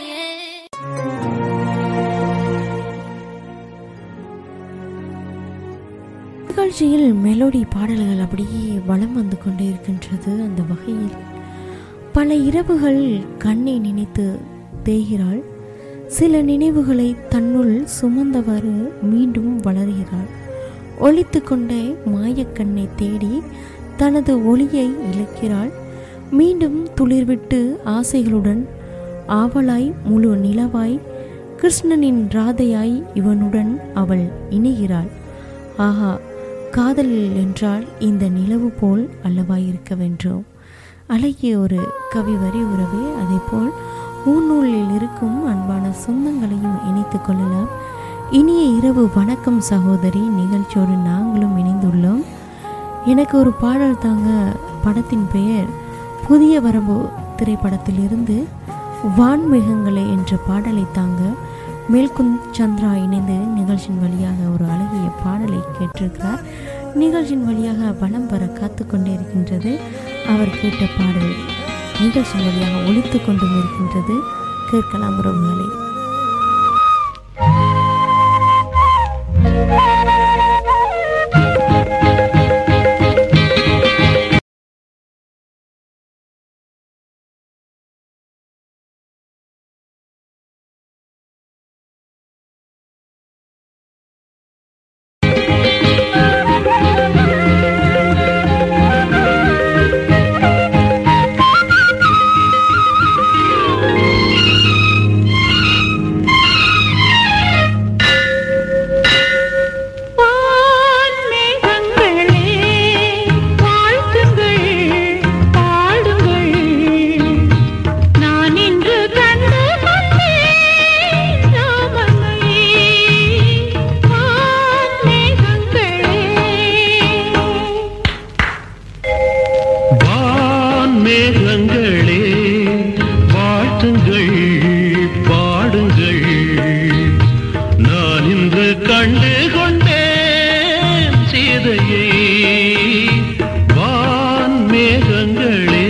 நிகழ்ச்சியில் மெலோடி பாடல்கள் அப்படியே வலம் வந்து கொண்டே இருக்கின்றது அந்த வகையில் பல இரவுகள் கண்ணை நினைத்து தேய்கிறாள் சில நினைவுகளை தன்னுள் சுமந்தவாறு மீண்டும் வளர்கிறாள் ஒளித்து கொண்டே மாயக்கண்ணை தேடி தனது ஒளியை இழக்கிறாள் மீண்டும் துளிர்விட்டு ஆசைகளுடன் ஆவலாய் முழு நிலவாய் கிருஷ்ணனின் ராதையாய் இவனுடன் அவள் இணைகிறாள் ஆஹா காதல் என்றால் இந்த நிலவு போல் அல்லவாயிருக்க வென்றோம் அழகிய ஒரு கவி வரி உறவே அதேபோல் ஊநூலில் இருக்கும் அன்பான சொந்தங்களையும் இணைத்துக் கொள்ளலாம் இனிய இரவு வணக்கம் சகோதரி நிகழ்ச்சியோடு நாங்களும் இணைந்துள்ளோம் எனக்கு ஒரு பாடல் தாங்க படத்தின் பெயர் புதிய வரம்பு திரைப்படத்திலிருந்து வான்மிகங்களே என்ற பாடலை தாங்க மேல்குந்த் சந்திரா இணைந்து நிகழ்ச்சியின் வழியாக ஒரு அழகிய பாடலை கேட்டிருக்கிறார் நிகழ்ச்சியின் வழியாக வலம் வர காத்து கொண்டே இருக்கின்றது அவர் கேட்ட பாடல் நிகழ்ச்சியின் வழியாக ஒழித்து கொண்டும் இருக்கின்றது கேட்கலாம் உறவுகளை மேகங்களே வாழ்த்துங்கள் பாடுங்கள் நான் இன்று கண்டு கொண்டேன் சீதையை வான் மேகங்களே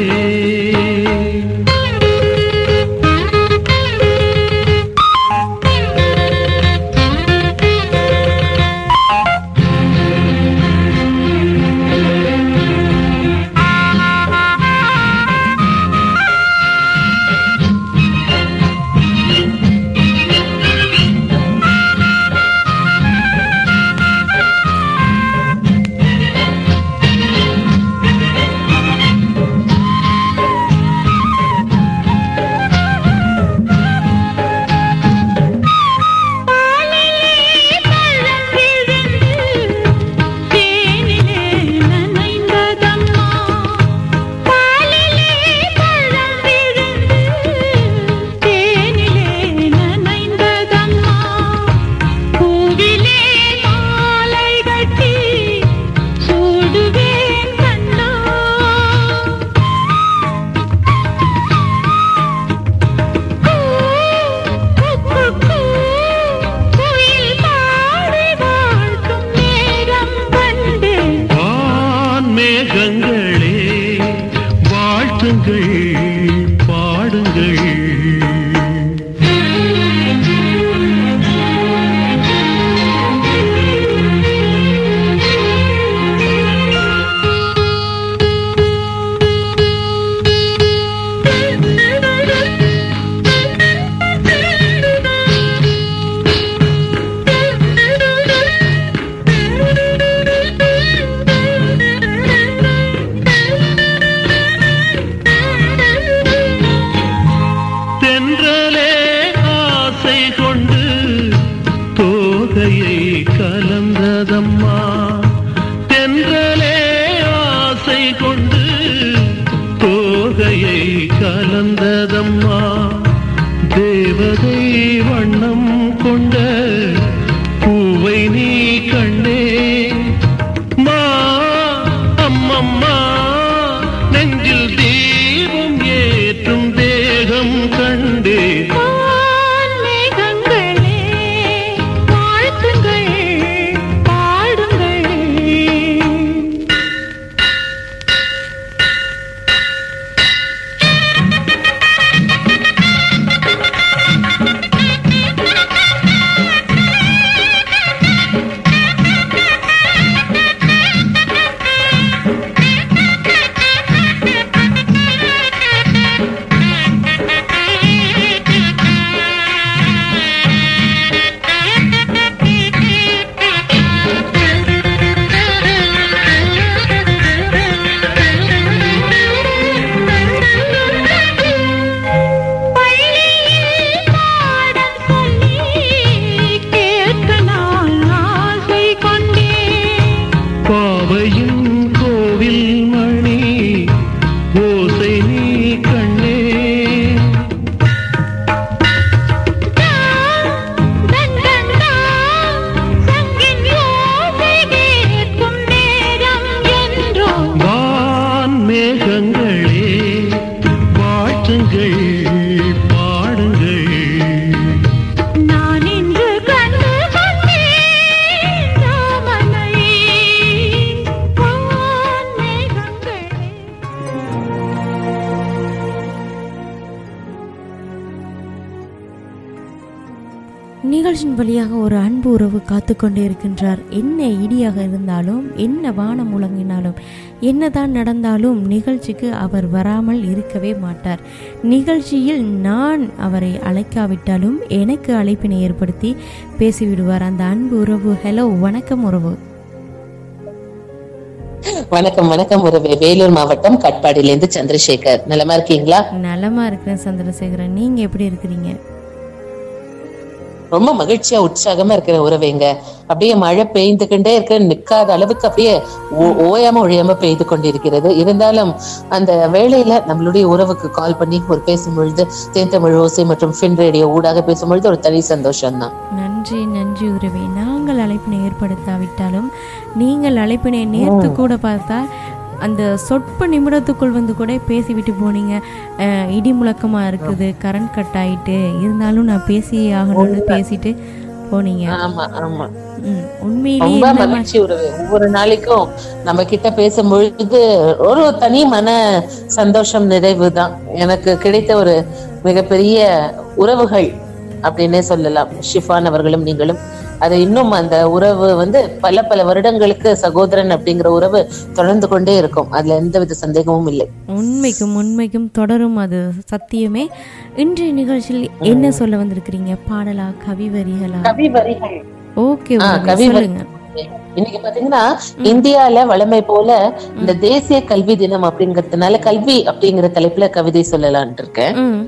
நிகழ்ச்சியின் வழியாக ஒரு அன்பு உறவு காத்து கொண்டே இருக்கின்றார் என்ன இடியாக இருந்தாலும் என்ன வானம் முழங்கினாலும் என்னதான் நடந்தாலும் நிகழ்ச்சிக்கு அவர் வராமல் இருக்கவே மாட்டார் நிகழ்ச்சியில் நான் அவரை அழைக்காவிட்டாலும் எனக்கு அழைப்பினை ஏற்படுத்தி பேசிவிடுவார் அந்த அன்பு உறவு ஹலோ வணக்கம் உறவு வணக்கம் வணக்கம் ஒரு வேலூர் மாவட்டம் கட்பாடியிலேருந்து சந்திரசேகர் நலமா இருக்கீங்களா நலமா இருக்கிறேன் சந்திரசேகரன் நீங்க எப்படி இருக்கிறீங்க ரொம்ப மகிழ்ச்சியா உற்சாகமா இருக்கிற உறவேங்க அப்படியே மழை பெய்துகிட்டே இருக்க நிக்காத அளவுக்கு அப்படியே ஓ- ஓயாம ஒழியாம பெய்து கொண்டிருக்கிறது இருந்தாலும் அந்த வேளையில நம்மளுடைய உறவுக்கு கால் பண்ணி ஒரு பேசும் பொழுது தேந்தமிழ் ஓசை மற்றும் ஃபின் ரேடியோ ஊடாக பேசும் பொழுது ஒரு தனி சந்தோஷம் தான் நன்றி நன்றி உறவே நாங்கள் அழைப்பினை ஏற்படுத்தாவிட்டாலும் நீங்கள் அழைப்பினை நேர்த்து கூட பார்த்தா அந்த சொற்ப நிமிடத்துக்குள் வந்து கூட பேசிவிட்டு போனீங்க அஹ், இடி முழக்கமா இருக்குது கரண்ட் கட் ஆயிட்டு இருந்தாலும் நான் பேசி ஆகணும்னு பேசிட்டு போனீங்க ஆமா ஆமா ம், உண்மையிலேயே ரொம்ப இந்த மா- மகிழ்ச்சி உறவு ஒவ்வொரு நாளைக்கும் நம்ம கிட்ட பேசும் பொழுது ஒரு தனி மன சந்தோஷம் நிறைவு தான் எனக்கு கிடைத்த ஒரு மிகப்பெரிய உறவுகள் அப்படின்னே சொல்லலாம் ஷிஃபான் அவர்களும் நீங்களும் அது இன்னும் அந்த உறவு வந்து பல பல வருடங்களுக்கு சகோதரன் அப்படிங்கிற உறவு தொடர்ந்து கொண்டே இருக்கும் அதுல எந்தவித சந்தேகமும் இல்லை உண்மைக்கும் உண்மைக்கும் தொடரும் அது சத்தியமே இன்றைய நிகழ்ச்சியில் என்ன சொல்ல வந்திருக்கிறீங்க பாடலா கவி வரிகளா கவி வரிகள் ஓகே ஆ, உறவே, கவி வரி- சொல்லுங்க இன்னைக்கு பாத்தீங்கன்னா இந்தியால வளமை போல இந்த தேசிய கல்வி தினம் அப்படிங்கறதுனால கல்வி அப்படிங்கிற தலைப்புல கவிதை சொல்லலாம்னு இருக்கேன் ம்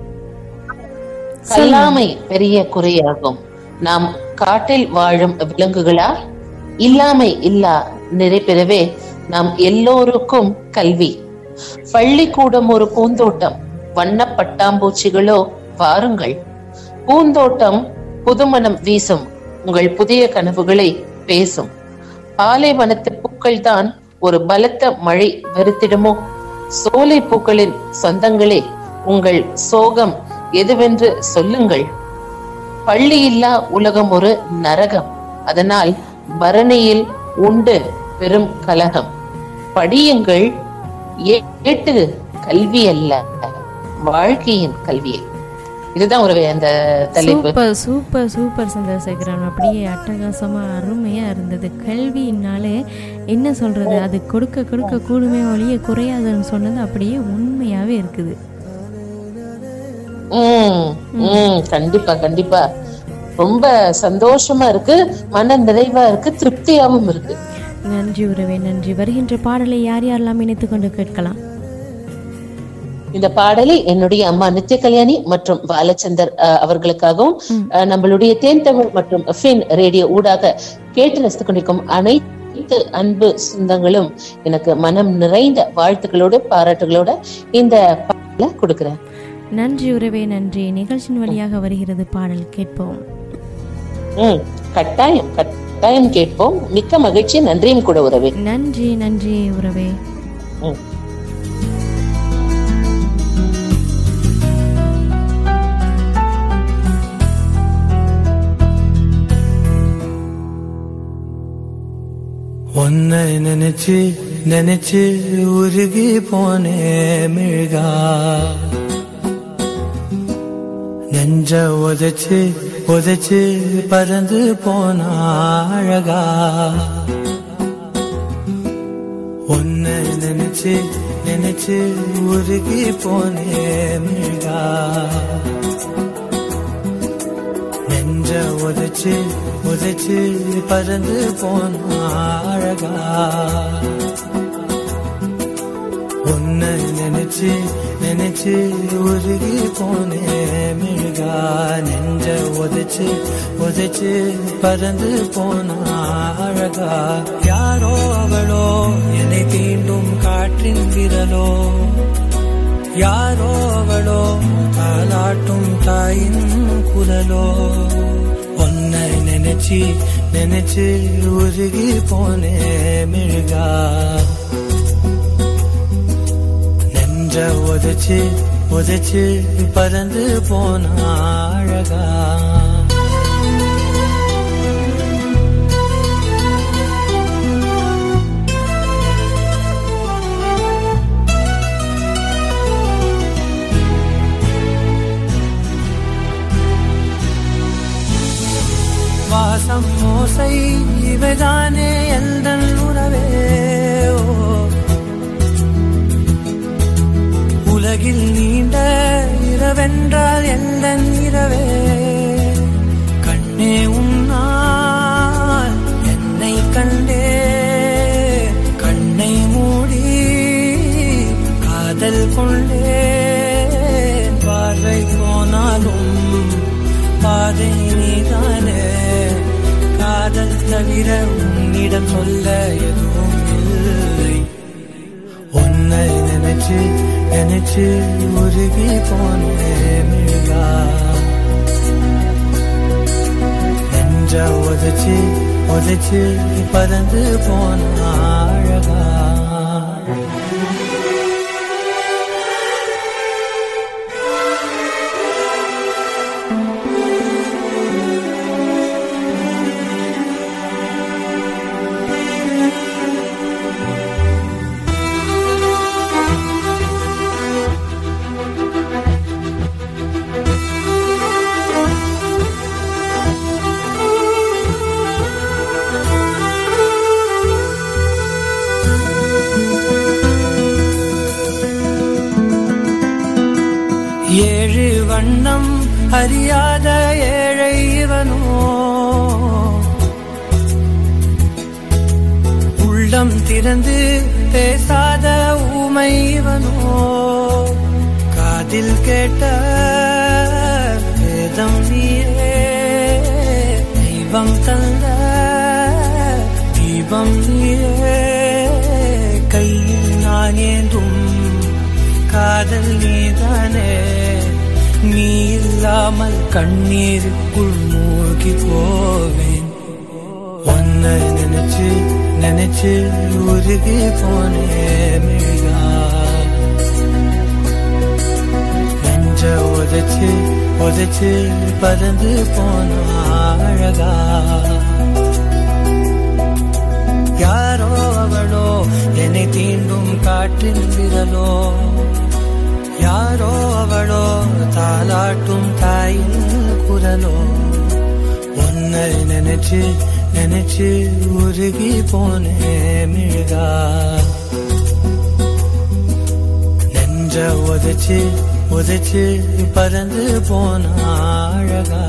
கல்லாமை பெரிய குறையாகும் நாம் காட்டில் வாழும் விலங்குகளா இல்லாமை இல்லா நிறை பெறவே நாம் எல்லோருக்கும் கல்வி பள்ளிக்கூடம் ஒரு பூந்தோட்டம் வண்ண பட்டாம்பூச்சிகளோ வாருங்கள் பூந்தோட்டம் புதுமணம் வீசும் உங்கள் புதிய கனவுகளை பேசும் பாலைவனத்து பூக்கள் தான் ஒரு பலத்த மழை வெறுத்திடுமோ சோலை பூக்களின் சொந்தங்களே உங்கள் சோகம் எதுவென்று சொல்லுங்கள் பள்ளி இல்லா உலகம் ஒரு நரகம் அதனால் பரணியில் உண்டு பெரும் கலகம் படியுங்கள் ஏ- ஏட்டு கல்வி அல்ல வாழ்க்கையின் கல்வியை இதுதான் ஒரு அந்த தலைப்பு சூப்பர் சூப்பர் சூப்பர் சந்திரசேகரன் அப்படியே அட்டகாசமா அருமையா இருந்தது கல்வினாலே என்ன சொல்றது அது கொடுக்க கொடுக்க கூடுமே ஒழிய குறையாதுன்னு சொன்னது அப்படியே உண்மையாவே இருக்குது உம் உம் கண்டிப்பா கண்டிப்பா ரொம்ப சந்தோஷமா இருக்கு மன நிறைவா இருக்கு திருப்தியாவும் இருக்கு நன்றி உறவே நன்றி வருகின்ற பாடலை யார் யாரெல்லாம் இணைத்து கொண்டு கேட்கலாம் இந்த பாடலை என்னுடைய அம்மா நித்ய கல்யாணி மற்றும் பாலச்சந்தர் அஹ், அவர்களுக்காகவும் அஹ், நம்மளுடைய தேன் தமிழ் மற்றும் ஃபின் ரேடியோ ஊடாக கேட்டு ரசித்துக் கொண்டிருக்கும் அனைத்து அன்பு சொந்தங்களும் எனக்கு மனம் நிறைந்த வாழ்த்துக்களோடு பாராட்டுகளோட இந்த பாடலை கொடுக்கிறேன் நன்றி உறவே நன்றி நிகழ்ச்சியின் வழியாக வருகிறது பாடல் கேட்போம் உம் கட்டாயம் கட்டாயம் கேட்போம் மிக்க மகிழ்ச்சி நன்றியும் கூட உறவே நன்றி நன்றி உறவே உம் உன்னை நினைச்சு நினைச்சு உருகி போனே மிழ்கா நெஞ்ச உதைச்சு உதைச்சு பறந்து போனா அழகா உன்னை நினைச்சு நினைச்சு உருகி போனே மிழ்கா நெஞ்ச உதைச்சு உதைச்சு பறந்து போனா அழகா உன்னை நினைச்சு நினைச்சு உருகி போனே மிழ்கா நெஞ்ச உதைச்சு உதைச்சு பறந்து போனா அழகா யாரோ அவளோ என்னை தீண்டும் காற்றின் விரலோ யாரோ அவளோ தாலாட்டும் தாயின் குரலோ உன்னை நினைச்சு நினைச்சு உருகி போனே மிழ்கா நெஞ்ச உதைச்சு உதைச்சு பறந்து போனா அழகா வாசம் மோசை இவைதானே எந்தன் உறவே ஓ. உலகில் நீண்ட இரவென்றால் எந்தன் இரவே கண்ணே உன்னால் என்னை கண்டே கண்ணை மூடி காதல் கொண்டே பார்வை போனாலும் பாதை நீதானே காதல் தவிர உன்னிடம் சொல்ல எதுவும் இல்லை உன்னை நினைச்சு நினைச்சு உருகி போனேன் மிழ்கா நெஞ்ச உதச்சு உதச்சு பறந்து போன அழகா ஏழு வண்ணம் அறியாத ஏழை இவனோ உள்ளம் திறந்து பேசாத ஊமை இவனோ காதில் கேட்ட வேதம் நீயே தெய்வம் தந்த தீபம் நீயே கையில் நான் ஏந்தும் காதல் நீதானே நீ இல்லாமல் கண்ணீருக்குள் மூழ்கி போவேன் உன்னை நினைச்சு நினைச்சு உருகி போனேன் மிழ்கா நெஞ்ச உதைச்சு உதைச்சு பறந்து போன அழகா யாரோ அவளோ என்னை தீண்டும் காற்றின் விரலோ யாரோ அவளோ தாலாட்டும் தாயின் குரலோ உன்னை நினைச்சு நினைச்சு உருகி போனே மிழ்கா நெஞ்ச உதைச்சு உதைச்சு பறந்து போன அழகா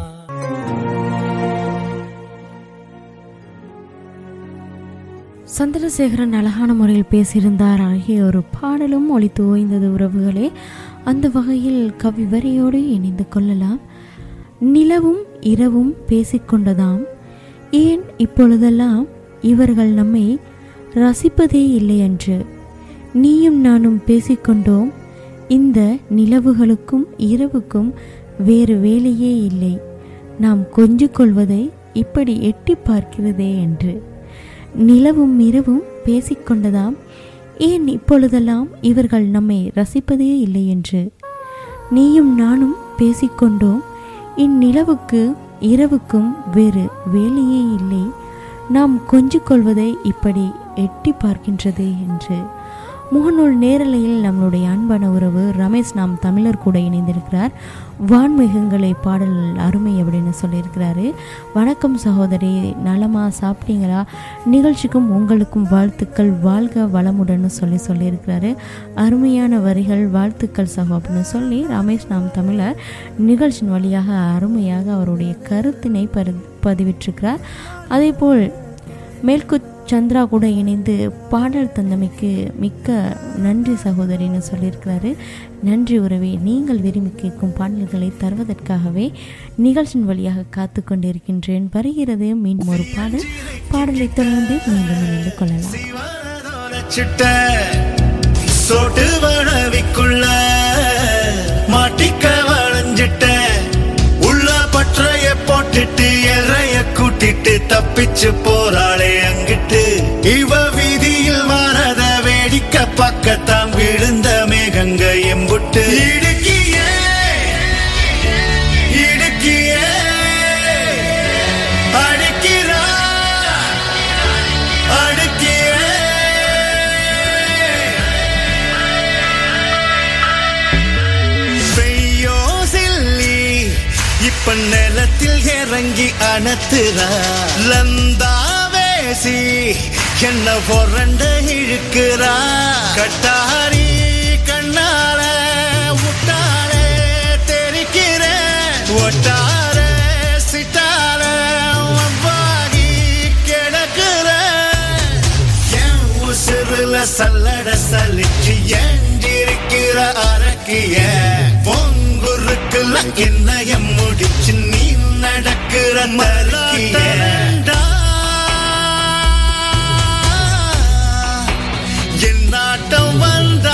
சந்திரசேகரன் அழகான முறையில் பேசியிருந்தார் ஆகிய ஒரு பாடலும் ஒளித்து ஓய்ந்தது உறவுகளே அந்த வகையில் கவி வரியோடு இணைந்து கொள்ளலாம் நிலவும் இரவும் பேசிக்கொண்டதாம் ஏன் இப்பொழுதெல்லாம் இவர்கள் நம்மை ரசிப்பதே இல்லை என்று நீயும் நானும் பேசிக்கொண்டோம் இந்த நிலவுகளுக்கும் இரவுக்கும் வேறு வேலையே இல்லை நாம் கொஞ்சிக் கொள்வதை இப்படி எட்டி பார்க்கிறதே என்று நிலவும் இரவும் பேசிக்கொண்டதாம் ஏன் இப்பொழுதெல்லாம் இவர்கள் நம்மை ரசிப்பதே இல்லை என்று நீயும் நானும் பேசிக்கொண்டோம் இந்நிலவுக்கு இரவுக்கும் வேறு வேலையே இல்லை நாம் கொஞ்சிக் கொள்வதை இப்படி எட்டி பார்க்கின்றதே என்று முகநூல் நேரலையில் நம்மளுடைய அன்பான உறவு ரமேஷ் நாம் தமிழர் கூட இணைந்திருக்கிறார் வான்மிகங்களை பாடல் அருமை அப்படின்னு சொல்லியிருக்கிறாரு வணக்கம் சகோதரி நலமா சாப்பிட்டீங்களா நிகழ்ச்சிக்கும் உங்களுக்கும் வாழ்த்துக்கள் வாழ்க வளமுடன் சொல்லி சொல்லியிருக்கிறாரு அருமையான வரிகள் வாழ்த்துக்கள் சகோ அப்படின்னு சொல்லி ரமேஷ் நாம் தமிழர் நிகழ்ச்சியின் வழியாக அருமையாக அவருடைய கருத்தினை பரி பதிவிட்டிருக்கிறார் அதேபோல் மேல்குத் சந்திரா கூட இணைந்து பாடல் தந்தமைக்கு மிக்க நன்றி சகோதரின்னு சொல்லியிருக்கிறாரு நன்றி உறவே நீங்கள் விரும்பி கேட்கும் பாடல்களை தருவதற்காகவே நிகழ்ச்சியின் வழியாக காத்து கொண்டிருக்கின்றேன் வருகிறது மீண்டும் ஒரு பாடல் பாடலை தொடர்ந்து மீண்டும் இணைந்து கொள்ளலாம் சிட்ட சோட்டு வளவிக்குள்ள மாட்டிக்க வளைஞ்சிட்ட உள்ள பற்றைய போட்டுட்டு எறைய கூட்டிட்டு தப்பிச்சு போறாளே அங்கிட்டு இவ வீதியில் வாரத வேடிக்கை பக்கத்தான் விழுந்த மேகங்க எம்புட்டு இடுக்கியே இடுக்கியே அடிக்கிறா அடிக்கியே பெய்யோ சில்லி இப்ப இப்ப நிலத்தில் இறங்கி அணத்துறா லந்தாவேசி என்ன பொறண்ட இழுக்கிறா கட்டாரி கண்ணால முட்டாளே தெரிக்கிற ஒட்டார சிட்டால வவ்வாகி கிடக்குற என் உசுருல சல்லட சலிச்சு ஏஞ்சிருக்கிற அரக்கிய பொங்குருக்குல என்னைய முடிச்சு நீ நடக்கிற மறுக்கிய என் நாட்டம் வந்தா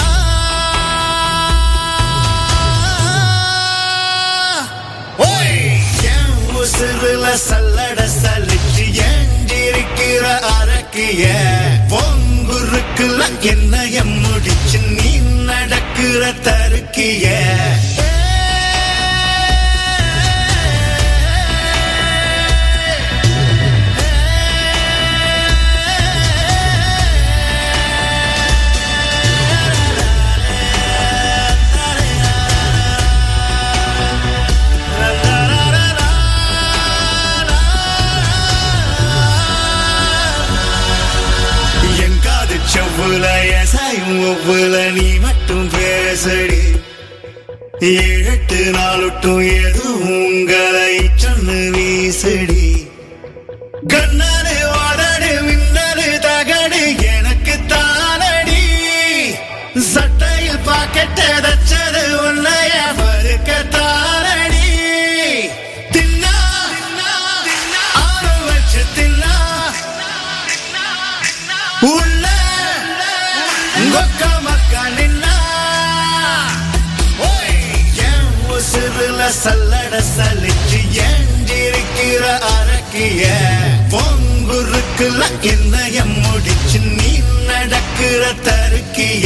ஓய் என் உசுருல சல்லட சலிச்சு ஏஞ்சிருக்கிற அரக்கிய பொங்குருக்குல என்னைய முடிச்சு நீ நடக்கிற தருக்கிய என் காது செவ்வுல எசாயும் ஒவ்வொல நீ மட்டும் பேசடி ஏழெட்டு நாளொட்டும் எதுவும் உங்களை சொன்னு வீசடி கண்ணாடு வாடாடு மின்னடு தகடு எனக்கு தானடி சட்டையில் பாக்கெட்ட தச்சது உன்னைய பருக்க தானடி தின்னா ஆறு வச்சு தின்னா உள்ள கொக்க மக்கா நின்னா ஓய், என் உசுருல சல்லட சலிச்சு ஏஞ்சிருக்கிற அரக்கிய பொங்குருக்குல என்னைய முடிச்சு நீ நடக்கிற தருக்கிய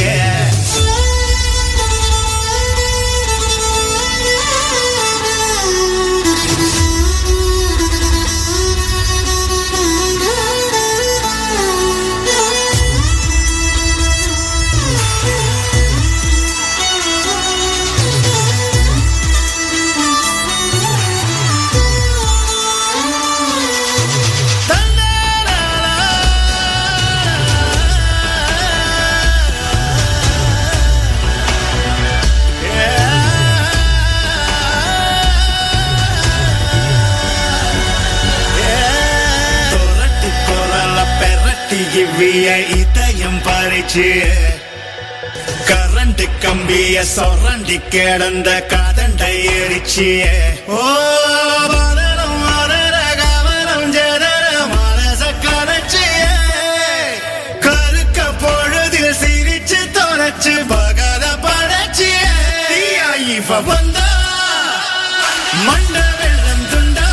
தொரட்டி குரல பெரட்டி இவ்விய இதயம் பறிச்சு கரண்ட் கம்பிய சொரண்டி கிடந்த கதண்டை எரிச்சு ஓ மரணம் மரண கவனம் ஜெதர மனச கரைச்சிய கருக்க பொழுதில் சிரிச்சு தொலைச்சு பகல படைச்சிய இவ வந்தா மண்ட வெள்ளம் துண்டா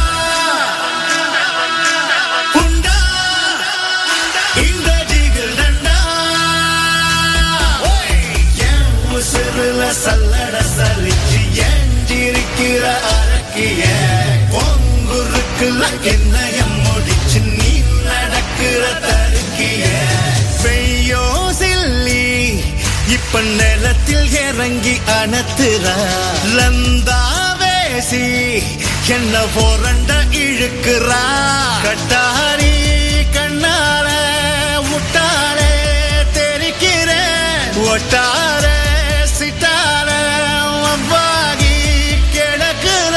புண்டா இந்த ஜிகில் தண்டா ஓய், என் உசுருல சல்லட சலிச்சு ஏஞ்சிருக்கிற அரக்கிய பொங்குருக்குல என்னைய முடிச்சு நீ நடக்கிற தருக்கிய பெய்யோ சில்லி இப்ப நிலத்தில் இறங்கி அணத்துறா லந்தாவேசி என்ன போரண்ட இழுக்கிறா கட்டாரி கண்ணால முட்டாளே தெரிக்கிற ஒட்டார சிட்டார வவ்வாகி கிடக்குற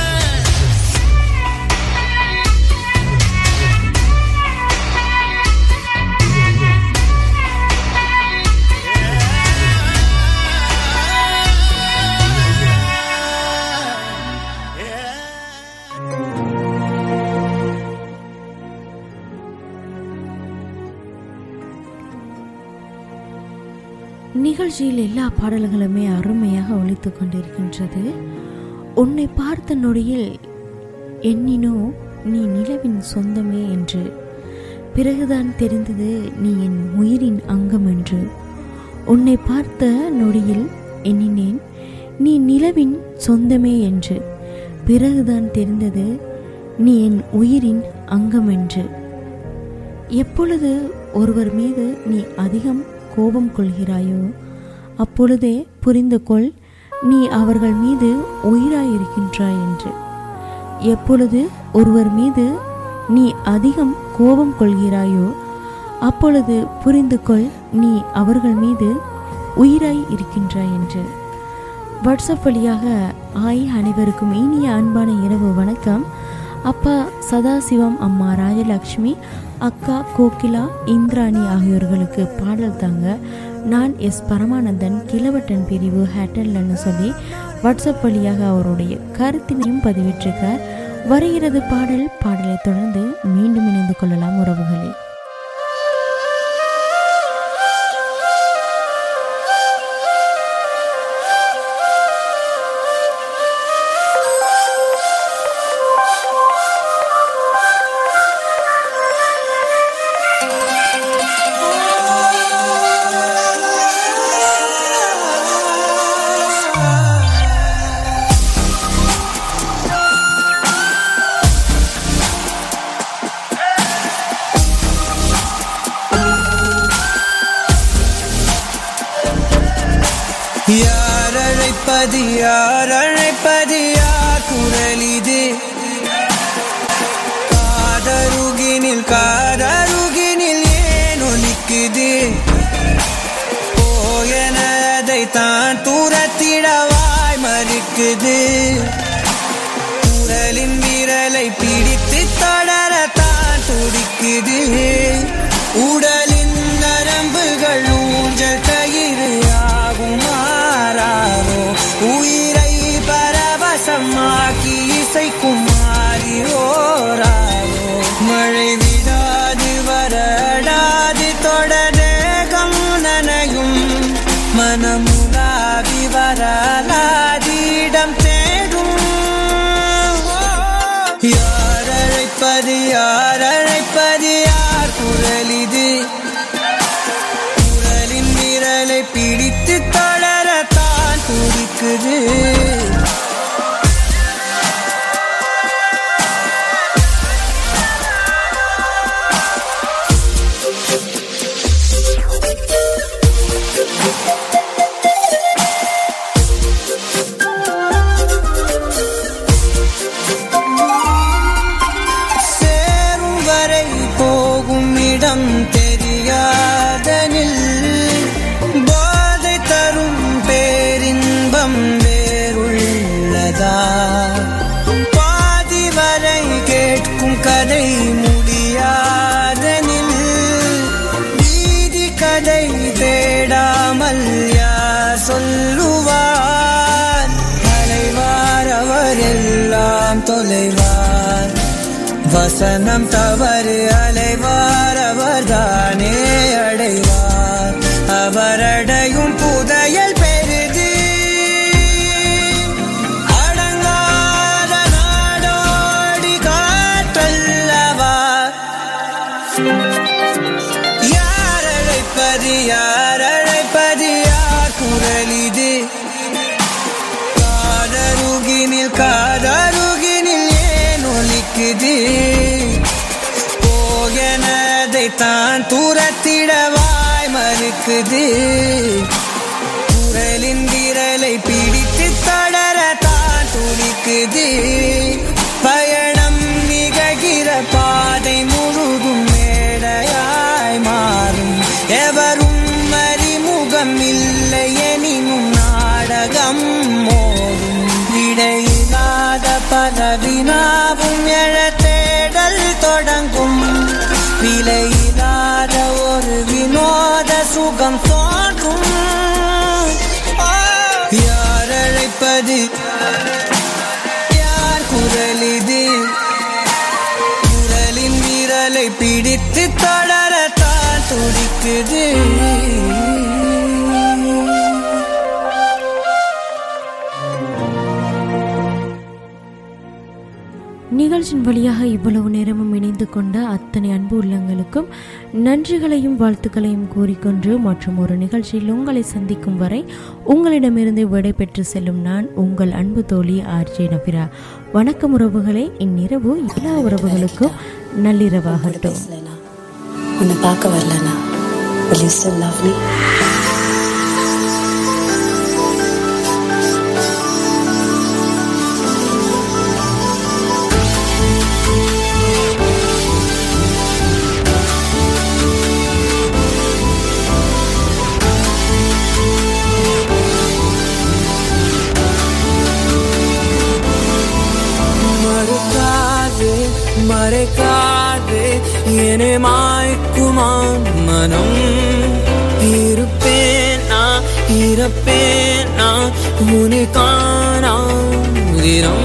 நிகழ்ச்சியில் எல்லா பாடல்களுமே அருமையாக ஒலித்து கொண்டிருக்கின்றது உன்னை பார்த்த நொடியில் எண்ணினோ நீ நிலவின் சொந்தமே என்று பிறகுதான் தெரிந்தது நீ என் உயிரின் அங்கம் என்று உன்னை பார்த்த நொடியில் எண்ணினேன் நீ நிலவின் சொந்தமே என்று பிறகுதான் தெரிந்தது நீ என் உயிரின் அங்கம் என்று எப்பொழுது ஒருவர் மீது நீ அதிகம் கோபம் கொள்கிறாயோ அப்பொழுதே புரிந்து கொள் நீ அவர்கள் மீது உயிராயிருக்கின்றாய் என்று எப்பொழுது ஒருவர் மீது நீ அதிகம் கோபம் கொள்கிறாயோ அப்பொழுது புரிந்து கொள் நீ அவர்கள் மீது உயிராய் இருக்கின்றாய் என்று வாட்ஸ்அப் வழியாக ஆய் அனைவருக்கும் இனிய அன்பான இரவு வணக்கம் அப்பா சதாசிவம் அம்மா ராஜலக்ஷ்மி அக்கா கோகிலா இந்திராணி ஆகியோர்களுக்கு பாடல் தாங்க நான் எஸ் பரமானந்தன் கிழவட்டன் பிரிவு ஹேட்டல்லன்னு சொல்லி வாட்ஸ்அப் வழியாக அவருடைய கருத்தினையும் பதிவிட்டிருக்கார் வருகிறது பாடல் பாடலை தொடர்ந்து மீண்டும் இணைந்து கொள்ளலாம் உறவுகளே யார் அழைப்பது யார் அழைப்பது யார் குரல் இது காதருகினில் காதருகினில் ஏன் ஒலிக்குது போயனதை தான் தூரத்திடவாய் மறுக்குது குரலின் விரலை பிடித்து தொடரத்தான் துடிக்குது உடலின் நரம்புகள் ஊஞ்சல் கயிறு ஆகும் மாறாரோ உயிரை பரவசமாக்கி இசைக்கும் மாறி ஓராரோ மழை விடாது வரடாது தொடரேகம் நனையும் மனமுலாவி வரலாதிடம் தேடும் யார் அழைப்பது யார் அழைப்பது யார் குரல் இது குரலின் விரலை பிடித்து தொடரத்தான் துடிக்குது சேரும் வரை போகும் இடம் தெரியாதனில் போதை தரும் பேரின்பம் வேறுள்ளதா பாதி வரை கேட்கும் கதை முடியாதனில் வீதி கதை தேடாமல் யார் சொல்லுவார் அலைவார் அவர் எல்லாம் தொலைவார் வசனம் தவறு அலைவார் அவர்தானே அடைவார் அவரடையும் புதையல் பெரிது அடங்காத நாடோடி காற்றல்லவா யார் அழைப்பது யார் அழைப்பது யார் குரல் இது காதருகினில் காதருகினில் ஏன் ஒலிக்குது போகனதை தான் தூரத்திடவாய் மறுக்குது குரலின் விரலை பிடித்து தொடர தான் துடிக்குது பயணம் நிகழ்கிற பாதை முழுதும் மேடையாய் மாறும் எவரும் அறிமுகம் இல்லை எனினும் நாடகம் மோதும் இடையில்லாத பல வினாவும் எழ தேடல் தொடங்கும் விலையில்லாத ஒரு வினோத சுகம் தோன்றும் யார் அழைப்பது யார் குரல் இது குரலின் விரலை பிடித்து தொடரத்தான் துடிக்குது நிகழ்ச்சியின் வழியாக இவ்வளவு நேரமும் இணைந்து கொண்ட அத்தனை அன்பு உள்ளங்களுக்கும் நன்றிகளையும் வாழ்த்துக்களையும் கூறிக்கொண்டு மற்றும் ஒரு நிகழ்ச்சியில் உங்களை சந்திக்கும் வரை உங்களிடமிருந்து விடைபெற்று செல்லும் நான் உங்கள் அன்பு தோழி ஆர்ஜே நபிரா வணக்கம் உறவுகளே இந்நிரவு எல்லா உறவுகளுக்கும் நள்ளிரவாகட்டும் உன்னை பார்க்க வரலனா will you still love me என்னை மாய்க்குமா மனம் இருப்பேன் நான் இறப்பேன் நான் உன்னை காணா தினம்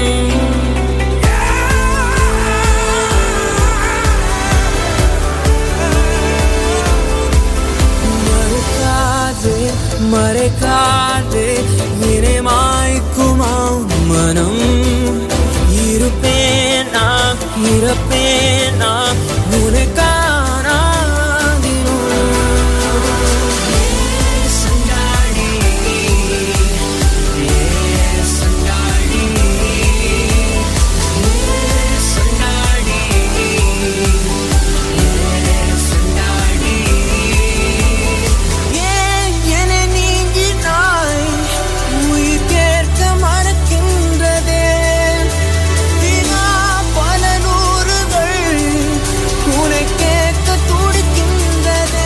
மறுக்காதே மறைக்காதே என்னை மாய்க்குமா மனம் இருப்பேனா இறப்பேனா உனக்கானா ஏன் என்னை நீங்கினாய்? உயிர் கேட்க மறக்கின்றதே. வினா பல நூறுகள் உன்னை கேட்க துடிக்கின்றதே.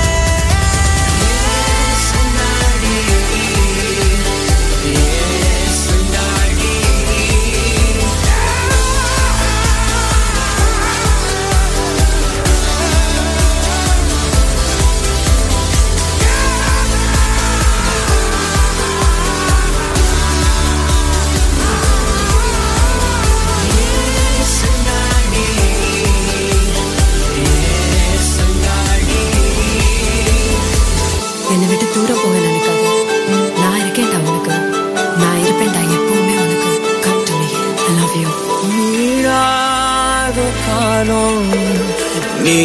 என்னை விட்டு தூரம் போக நினைக்காத நான் இருக்கேன்டா உனக்கு நான் இருப்பேன்டா எப்பவுமே உனக்கு come to me I love you மீளாத காலம் நீ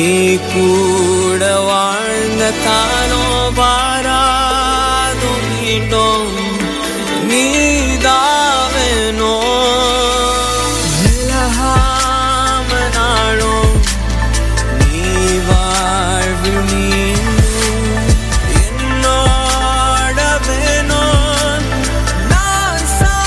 கூட வாழ்ந்த காலம் வாராதோ மீண்டும்